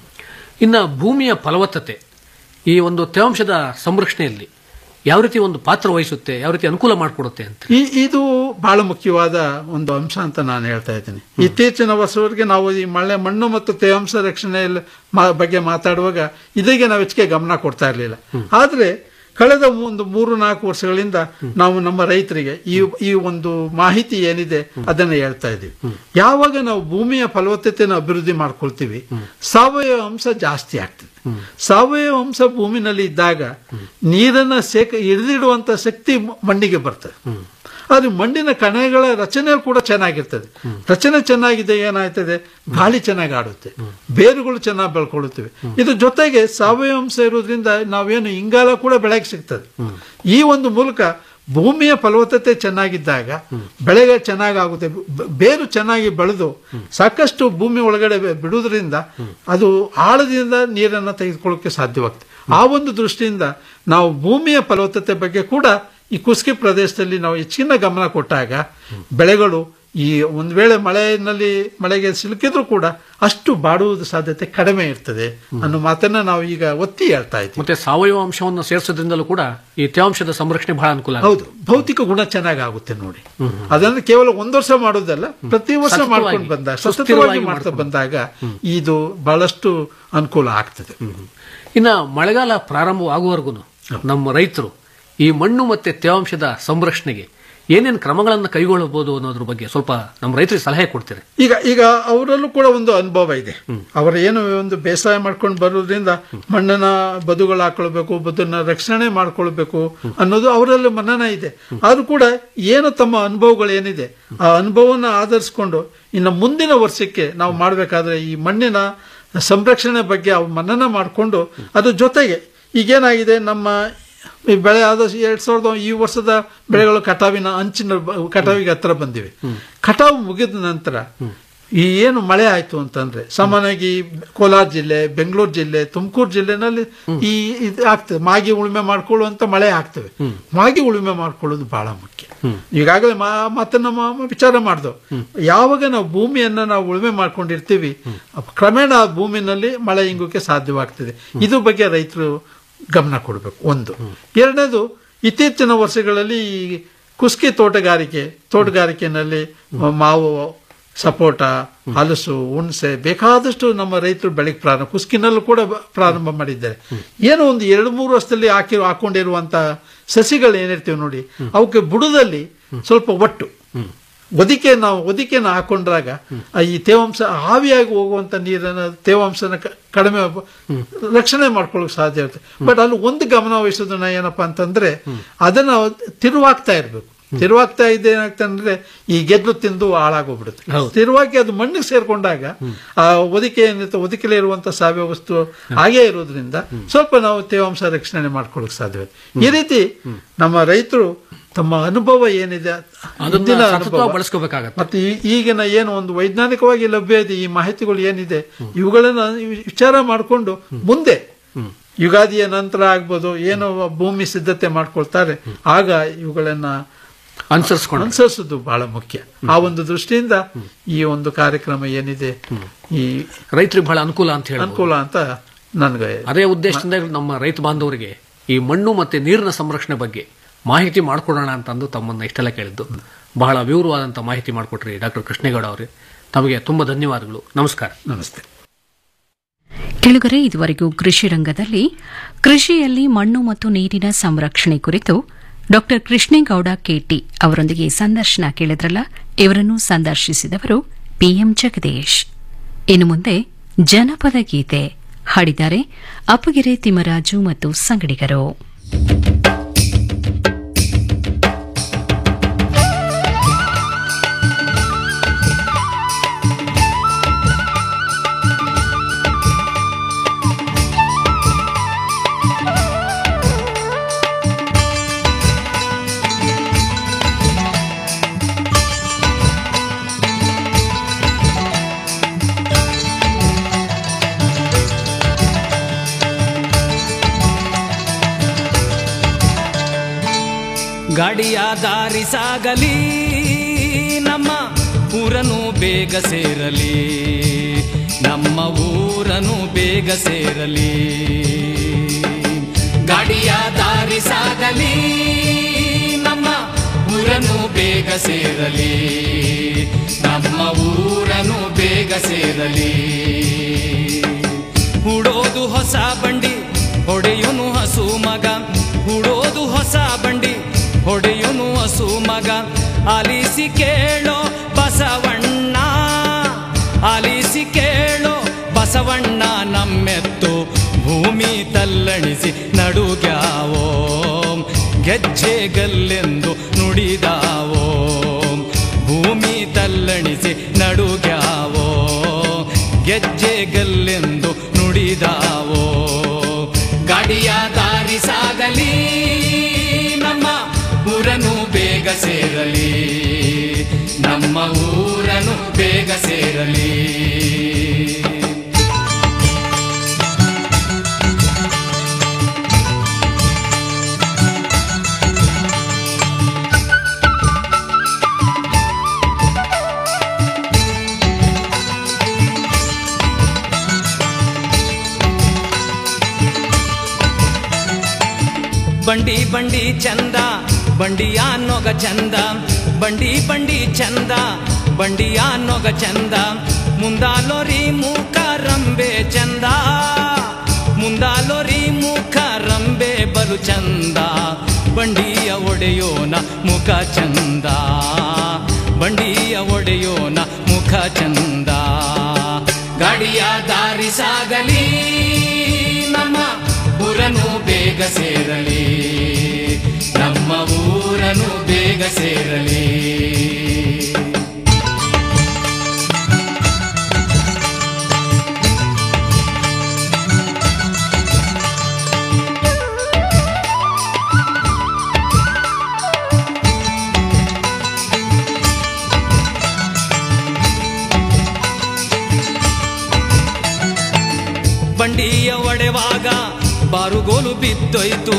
ಇನ್ನ ಭೂಮಿಯ ಫಲವತ್ತತೆ ಈ ಒಂದು ತೇವಾಂಶದ ಸಂರಕ್ಷಣೆಯಲ್ಲಿ ಯಾವ ರೀತಿ ಒಂದು ಪಾತ್ರ ವಹಿಸುತ್ತೆ ಯಾವ ರೀತಿ ಅನುಕೂಲ ಮಾಡಿಕೊಡುತ್ತೆ ಅಂತ ಈ ಇದು ಬಹಳ ಮುಖ್ಯವಾದ ಒಂದು ಅಂಶ ಅಂತ ನಾನು ಹೇಳ್ತಾ ಇದ್ದೀನಿ ಇತ್ತೀಚಿನ ವರ್ಷವರೆಗೆ ನಾವು ಈ ಮಳೆ ಮಣ್ಣು ಮತ್ತು ತೇವಾಂಶ ರಕ್ಷಣೆ ಬಗ್ಗೆ ಮಾತಾಡುವಾಗ ಇದಕ್ಕೆ ನಾವು ಹೆಚ್ಚಿಗೆ ಗಮನ ಕೊಡ್ತಾ ಇರಲಿಲ್ಲ ಆದ್ರೆ ಕಳೆದ ಒಂದು ಮೂರು ನಾಲ್ಕು ವರ್ಷಗಳಿಂದ ನಾವು ನಮ್ಮ ರೈತರಿಗೆ ಈ ಈ ಒಂದು ಮಾಹಿತಿ ಏನಿದೆ ಅದನ್ನ ಹೇಳ್ತಾ ಇದ್ದೀವಿ ಯಾವಾಗ ನಾವು ಭೂಮಿಯ ಫಲವತ್ತತೆಯನ್ನು ಅಭಿವೃದ್ಧಿ ಮಾಡ್ಕೊಳ್ತೀವಿ ಸಾವಯವ ಅಂಶ ಜಾಸ್ತಿ ಆಗ್ತದೆ ಸಾವಯವ ಅಂಶ ಭೂಮಿನಲ್ಲಿ ಇದ್ದಾಗ ನೀರನ್ನ ಸೇಕ ಹಿಡಿದಿಡುವಂತ ಶಕ್ತಿ ಮ- ಮಣ್ಣಿಗೆ ಬರ್ತದೆ ಆದ್ರೆ ಮಣ್ಣಿನ ಕಣಗಳ ರಚನೆ ಕೂಡ ಚೆನ್ನಾಗಿರ್ತದೆ ರಚನೆ ಚೆನ್ನಾಗಿದೆ ಏನಾಯ್ತದೆ ಗಾಳಿ ಚೆನ್ನಾಗಿ ಆಡುತ್ತೆ ಬೇರುಗಳು ಚೆನ್ನಾಗಿ ಬೆಳ್ಕೊಳ್ಳುತ್ತವೆ ಇದ್ರ ಜೊತೆಗೆ ಸಾವಯವ ಅಂಶ ಇರೋದ್ರಿಂದ ನಾವೇನು ಇಂಗಾಲ ಕೂಡ ಬೆಳೆಗೆ ಸಿಗ್ತದೆ ಈ ಒಂದು ಮೂಲಕ ಭೂಮಿಯ ಫಲವತ್ತತೆ ಚೆನ್ನಾಗಿದ್ದಾಗ ಬೆಳೆಗೆ ಚೆನ್ನಾಗಾಗುತ್ತೆ ಬ- ಬೇರು ಚೆನ್ನಾಗಿ ಬೆಳೆದು ಸಾಕಷ್ಟು ಭೂಮಿ ಒಳಗಡೆ ಬೆ- ಬಿಡುವುದರಿಂದ ಅದು ಆಳದಿಂದ ನೀರನ್ನು ತೆಗೆದುಕೊಳ್ಳೋಕೆ ಸಾಧ್ಯವಾಗ್ತದೆ ಆ ಒಂದು ದೃಷ್ಟಿಯಿಂದ ನಾವು ಭೂಮಿಯ ಫಲವತ್ತತೆ ಬಗ್ಗೆ ಕೂಡ ಈ ಕುಸ್ಕಿ ಪ್ರದೇಶದಲ್ಲಿ ನಾವು ಹೆಚ್ಚಿನ ಗಮನ ಕೊಟ್ಟಾಗ ಬೆಳೆಗಳು ಈ ಒಂದ್ ವೇಳೆ ಮಳೆಯಲ್ಲಿ ಮಳೆಗೆ ಸಿಲುಕಿದ್ರು ಕೂಡ ಅಷ್ಟು ಬಾಡುವುದು ಸಾಧ್ಯತೆ ಕಡಿಮೆ ಇರ್ತದೆ ಅನ್ನೋ ಮಾತನ್ನ ನಾವು ಈಗ ಒತ್ತಿ ಹೇಳ್ತಾ ಇದ್ದೀವಿ ಮತ್ತೆ ಸಾವಯವ ಅಂಶವನ್ನು ಸೇರಿಸೋದ್ರಿಂದಲೂ ಕೂಡ ಈ ತೇವಾಂಶದ ಸಂರಕ್ಷಣೆ ಬಹಳ ಅನುಕೂಲ ಆಗುತ್ತೆ. ಹೌದು ಭೌತಿಕ ಗುಣ ಚೆನ್ನಾಗುತ್ತೆ ನೋಡಿ ಅದನ್ನು ಕೇವಲ ಒಂದ್ ವರ್ಷ ಮಾಡೋದಲ್ಲ ಪ್ರತಿ ವರ್ಷ ಸತತವಾಗಿ, ಮಾಡ್ಕೊಂಡು ಬಂದಾಗ ಸುಸ್ಥಿರವಾಗಿ ಸತತವಾಗಿ ಮಾಡ್ತಾ ಮಾಡ್ಕೊಂಡು. ಬಂದಾಗ ಇದು ಬಹಳಷ್ಟು ಅನುಕೂಲ ಆಗ್ತದೆ ಇನ್ನ ಮಳೆಗಾಲ ಪ್ರಾರಂಭವಾಗುವವರೆಗೂ ನಮ್ಮ ರೈತರು ಈ ಮಣ್ಣು ಮತ್ತೆ ತೇವಾಂಶದ ಸಂರಕ್ಷಣೆಗೆ ಏನೇನು ಕ್ರಮಗಳನ್ನು ಕೈಗೊಳ್ಳಬಹುದು ಅನ್ನೋದ್ರ ಬಗ್ಗೆ ಸ್ವಲ್ಪ ನಮ್ಮ ರೈತರಿಗೆ ಸಲಹೆ ಕೊಡ್ತೀರಿ ಈಗ ಈಗ ಅವರಲ್ಲೂ ಕೂಡ ಒಂದು ಅನುಭವ ಇದೆ ಅವರ ಏನು ಒಂದು ಬೇಸಾಯ ಮಾಡ್ಕೊಂಡು ಬರೋದ್ರಿಂದ ಮಣ್ಣನ್ನ ಬದುಗಳು ಹಾಕೊಳ್ಬೇಕು ಬದುನ್ನ ರಕ್ಷಣೆ ಮಾಡ್ಕೊಳ್ಬೇಕು ಅನ್ನೋದು ಅವರಲ್ಲಿ ಮನನ ಇದೆ ಆದ್ರೂ ಕೂಡ ಏನು ತಮ್ಮ ಅನುಭವಗಳು ಏನಿದೆ ಆ ಅನುಭವನ ಆಧರಿಸ್ಕೊಂಡು ಇನ್ನು ಮುಂದಿನ ವರ್ಷಕ್ಕೆ ನಾವು ಮಾಡಬೇಕಾದ್ರೆ ಈ ಮಣ್ಣಿನ ಸಂರಕ್ಷಣೆ ಬಗ್ಗೆ ಅವ್ರು ಮನನ ಮಾಡಿಕೊಂಡು ಅದ್ರ ಜೊತೆಗೆ ಈಗೇನಾಗಿದೆ ನಮ್ಮ ಈ ಬೆಳೆ ಆದ ಎರಡ್ ಸಾವಿರದ ಈ ವರ್ಷದ ಬೆಳೆಗಳು ಕಟಾವಿನ ಅಂಚಿನ ಬ- ಕಟಾವಿಗೆ ಹತ್ರ ಬಂದಿವೆ ಕಟಾವು ಮುಗಿದ ನಂತರ ಈ ಏನು ಮಳೆ ಆಯ್ತು ಅಂತಂದ್ರೆ ಸಾಮಾನ್ಯವಾಗಿ ಕೋಲಾರ ಜಿಲ್ಲೆ ಬೆಂಗಳೂರು ಜಿಲ್ಲೆ ತುಮಕೂರು ಜಿಲ್ಲೆನಲ್ಲಿ ಈ ಇದು ಆಗ್ತದೆ ಮಾಗಿ ಉಳುಮೆ ಮಾಡ್ಕೊಳ್ಳುವಂತ ಮಳೆ ಆಗ್ತವೆ ಮಾಗಿ ಉಳುಮೆ ಮಾಡ್ಕೊಳ್ಳೋದು ಬಹಳ ಮುಖ್ಯ ಈಗಾಗಲೇ ಮಾ ಮಾತನ್ನ ಮ- ವಿಚಾರ ಮಾಡ್ದು ಯಾವಾಗ ನಾವು ಭೂಮಿಯನ್ನ ನಾವು ಉಳುಮೆ ಮಾಡ್ಕೊಂಡಿರ್ತೀವಿ ಕ್ರಮೇಣ ಆ ಭೂಮಿನಲ್ಲಿ ಮಳೆ ಇಂಗೋಕೆ ಸಾಧ್ಯವಾಗ್ತದೆ ಇದು ಬಗ್ಗೆ ರೈತರು ಗಮನ ಕೊಡಬೇಕು ಒಂದು ಎರಡನೇದು ಇತ್ತೀಚಿನ ವರ್ಷಗಳಲ್ಲಿ ಈ ಕುಸ್ಕಿ ತೋಟಗಾರಿಕೆ ತೋಟಗಾರಿಕೆನಲ್ಲಿ ಮಾವು ಸಪೋಟ ಹಲಸು ಹುಣಸೆ ಬೇಕಾದಷ್ಟು ನಮ್ಮ ರೈತರು ಬೆಳೆಗೆ ಪ್ರಾರಂಭ ಕುಸ್ಕಿನಲ್ಲೂ ಕೂಡ ಬ- ಪ್ರಾರಂಭ ಮಾಡಿದ್ದಾರೆ ಏನೋ ಒಂದು ಎರಡು ಮೂರು ವರ್ಷದಲ್ಲಿ ಹಾಕಿ ಹಾಕೊಂಡಿರುವಂತ ಸಸಿಗಳು ಏನಿರ್ತೀವಿ ನೋಡಿ ಅವಕ್ಕೆ ಬುಡದಲ್ಲಿ ಸ್ವಲ್ಪ ಒಟ್ಟು ಒದಿಕೆ ನಾವು ಒದಿಕೆನ ಹಾಕೊಂಡ್ರಾಗ ಆ ಈ ತೇವಾಂಶ ಆವಿಯಾಗಿ ಹೋಗುವಂತ ನೀರನ್ನ ತೇವಾಂಶನ ಕ- ಕಡಿಮೆ ಬ- ರಕ್ಷಣೆ ಮಾಡ್ಕೊಳ್ಳೋಕೆ ಸಾಧ್ಯ ಇರುತ್ತೆ ಬಟ್ ಅಲ್ಲಿ ಒಂದು ಗಮನ ವಹಿಸೋದನ್ನ ಏನಪ್ಪಾ ಅಂತಂದ್ರೆ ಅದನ್ನ ತಿರುವಾಗ್ತಾ ಇರ್ಬೇಕು ತಿರುವಾಗ್ತಾ ಇದೆ ಏನಾಗ್ತಂದ್ರೆ ಈ ಗೆದ್ದು ತಿಂದು ಹಾಳಾಗೋಗ್ಬಿಡುತ್ತೆ ತಿರುವಾಗಿ ಅದು ಮಣ್ಣಿಗೆ ಸೇರ್ಕೊಂಡಾಗ ಆ ಒದಿಕೆ ಏನಿರುತ್ತೆ ಒದಿಕೆಲೆ ಇರುವಂತ ಸಾವಯವ ವಸ್ತು ಹಾಗೇ ಇರೋದ್ರಿಂದ ಸ್ವಲ್ಪ ನಾವು ತೇವಾಂಶ ರಕ್ಷಣೆ ಮಾಡ್ಕೊಳ್ಳೋಕೆ ಸಾಧ್ಯ ಈ ರೀತಿ ನಮ್ಮ ರೈತರು ತಮ್ಮ ಅನುಭವ ಏನಿದೆ ಅದನ್ನ ಹಿಂದಿನ ಸತತವಾಗಿ ಅನುಭವ ಬಳಸ್ಕೋಬೇಕಾಗತ್ತೆ. ಮತ್ತೆ ಈ- ಈಗಿನ ಏನು ಒಂದು ವೈಜ್ಞಾನಿಕವಾಗಿ ಲಭ್ಯ ಇದೆ ಈ ಮಾಹಿತಿಗಳು ಏನಿದೆ ಇವುಗಳನ್ನ ವಿಚಾರ ಮಾಡಿಕೊಂಡು ಮುಂದೆ ಯುಗಾದಿಯ ನಂತರ ಆಗ್ಬೋದು ಏನೋ ಭೂಮಿ ಸಿದ್ಧತೆ ಮಾಡ್ಕೊಳ್ತಾರೆ ಆಗ ಇವುಗಳನ್ನ ಅನುಸರಿಸ್ಕೊಂಡು ಅನುಸರಿಸೋದು ಬಹಳ ಮುಖ್ಯ ಆ ಒಂದು ದೃಷ್ಟಿಯಿಂದ ಈ ಒಂದು ಕಾರ್ಯಕ್ರಮ ಏನಿದೆ ಈ ರೈತರಿಗೆ ಬಹಳ ಅನುಕೂಲ ಅಂತ ಹೇಳಿ ಅನುಕೂಲ ಅಂತ ನನ್ಗೆ ಅದೇ ಉದ್ದೇಶದಿಂದ ನಮ್ಮ ರೈತ ಬಾಂಧವರಿಗೆ ಈ ಮಣ್ಣು ಮತ್ತೆ ನೀರಿನ ಸಂರಕ್ಷಣೆ ಬಗ್ಗೆ ಮಾಹಿತಿ ಮಾಡಿಕೊಡೋಣ ಅಂತಂದು ತಮ್ಮನ್ನ ಇಷ್ಟೆಲ್ಲ ಕೇಳಿದ್ದು ಬಹಳ ವಿವರವಾದಂಥ ಮಾಹಿತಿ ಮಾಡಿಕೊಟ್ರಿ ಡಾಕ್ಟರ್ ಕೃಷ್ಣೇಗೌಡ ಅವರೇ ತಮಗೆ ತುಂಬ ಧನ್ಯವಾದಗಳು ನಮಸ್ಕಾರ ನಮಸ್ತೆ ಕೆಳಗರೆ ಇದುವರೆಗೂ ಕೃಷಿ ರಂಗದಲ್ಲಿ ಕೃಷಿಯಲ್ಲಿ ಮಣ್ಣು ಮತ್ತು ನೀರಿನ ಸಂರಕ್ಷಣೆ ಕುರಿತು ಡಾಕ್ಟರ್ ಕೃಷ್ಣೇಗೌಡ ಕೆಟಿ ಅವರೊಂದಿಗೆ ಸಂದರ್ಶನ ಕೇಳಿದ್ರಲ್ಲ ಇವರನ್ನು ಸಂದರ್ಶಿಸಿದವರು ಪಿಎಂ ಜಗದೀಶ್ ಇನ್ನು ಮುಂದೆ ಜನಪದ ಗೀತೆ ಹಾಡಿದ್ದಾರೆ ಅಪ್ಪಗೆರೆ ತಿಮ್ಮರಾಜು ಮತ್ತು ಸಂಗಡಿಗರು ಗಾಡಿಯ ದಾರಿ ಸಾಗಲಿ ನಮ್ಮ ಊರನು ಬೇಗ ಸೇರಲಿ ನಮ್ಮ ಊರನು ಬೇಗ ಸೇರಲಿ ಗಾಡಿಯ ದಾರಿ ಸಾಗಲಿ ನಮ್ಮ ಊರನು ಬೇಗ ಸೇರಲಿ ನಮ್ಮ ಊರನು ಬೇಗ ಸೇರಲಿ ಹುಡೋದು ಹೊಸ ಬಂಡಿ ಹೊಡೆಯುನು ಹಸು ಮಗ ಹುಡೋದು ಹೊಸ ಬಂಡಿ ಹೊಡೆಯುನು ಹಸು ಮಗ ಆಲಿಸಿ ಕೇಳೋ ಬಸವಣ್ಣ ಆಲಿಸಿ ಕೇಳೋ ಬಸವಣ್ಣ ನಮ್ಮೆತ್ತು ಭೂಮಿ ತಲ್ಲಣಿಸಿ ನಡುಗ್ಯಾವೋ ಗೆಜ್ಜೆಗಲ್ಲೆಂದು ನುಡಿದಾವೋ ಭೂಮಿ ತಲ್ಲಣಿಸಿ ನಡುಗ್ಯಾವೋ ಗೆಜ್ಜೆಗಲ್ಲೆಂದು ನುಡಿದಾವೋ ಗಾಡಿಯ ದಾರಿ ಸಾಗಲಿ ನಮ್ಮ ಊರನು ಸೇರಲಿ ನಮ್ಮ ಊರನು ಬೇಗ ಸೇರಲಿ ಬಂಡಿ ಬಂಡಿ ಚಂದ ಬಂಡಿಯ ನೊಗ ಚಂದ ಬಂಡಿ ಬಂಡಿ ಚಂದ ಬಂಡಿಯ ನೊಗ ಚಂದ ಮುಂದಾಲೋರಿ ಮುಖ ರಂಬೆ ಚಂದ ಮುಂದಾಲೋರಿ ಮುಖ ರಂಬೆ ಬಲು ಚಂದ ಬಂಡಿಯ ಒಡೆಯೋನ ಮುಖ ಚಂದ ಬಂಡಿಯ ಒಡೆಯೋನ ಮುಖ ಚಂದ ಗಾಡಿಯ ದಾರಿ ಸಾಗಲಿ ನಮ್ಮ ಊರನು ಬೇಗ ಸೇರಲಿ ನಮ್ಮ ಊರನು ಬೇಗ ಸೇರಲಿ ಬಂಡಿಯ ಒಡೆವಾಗ ಬಾರುಗೋಲು ಬಿದ್ದೋಯ್ತು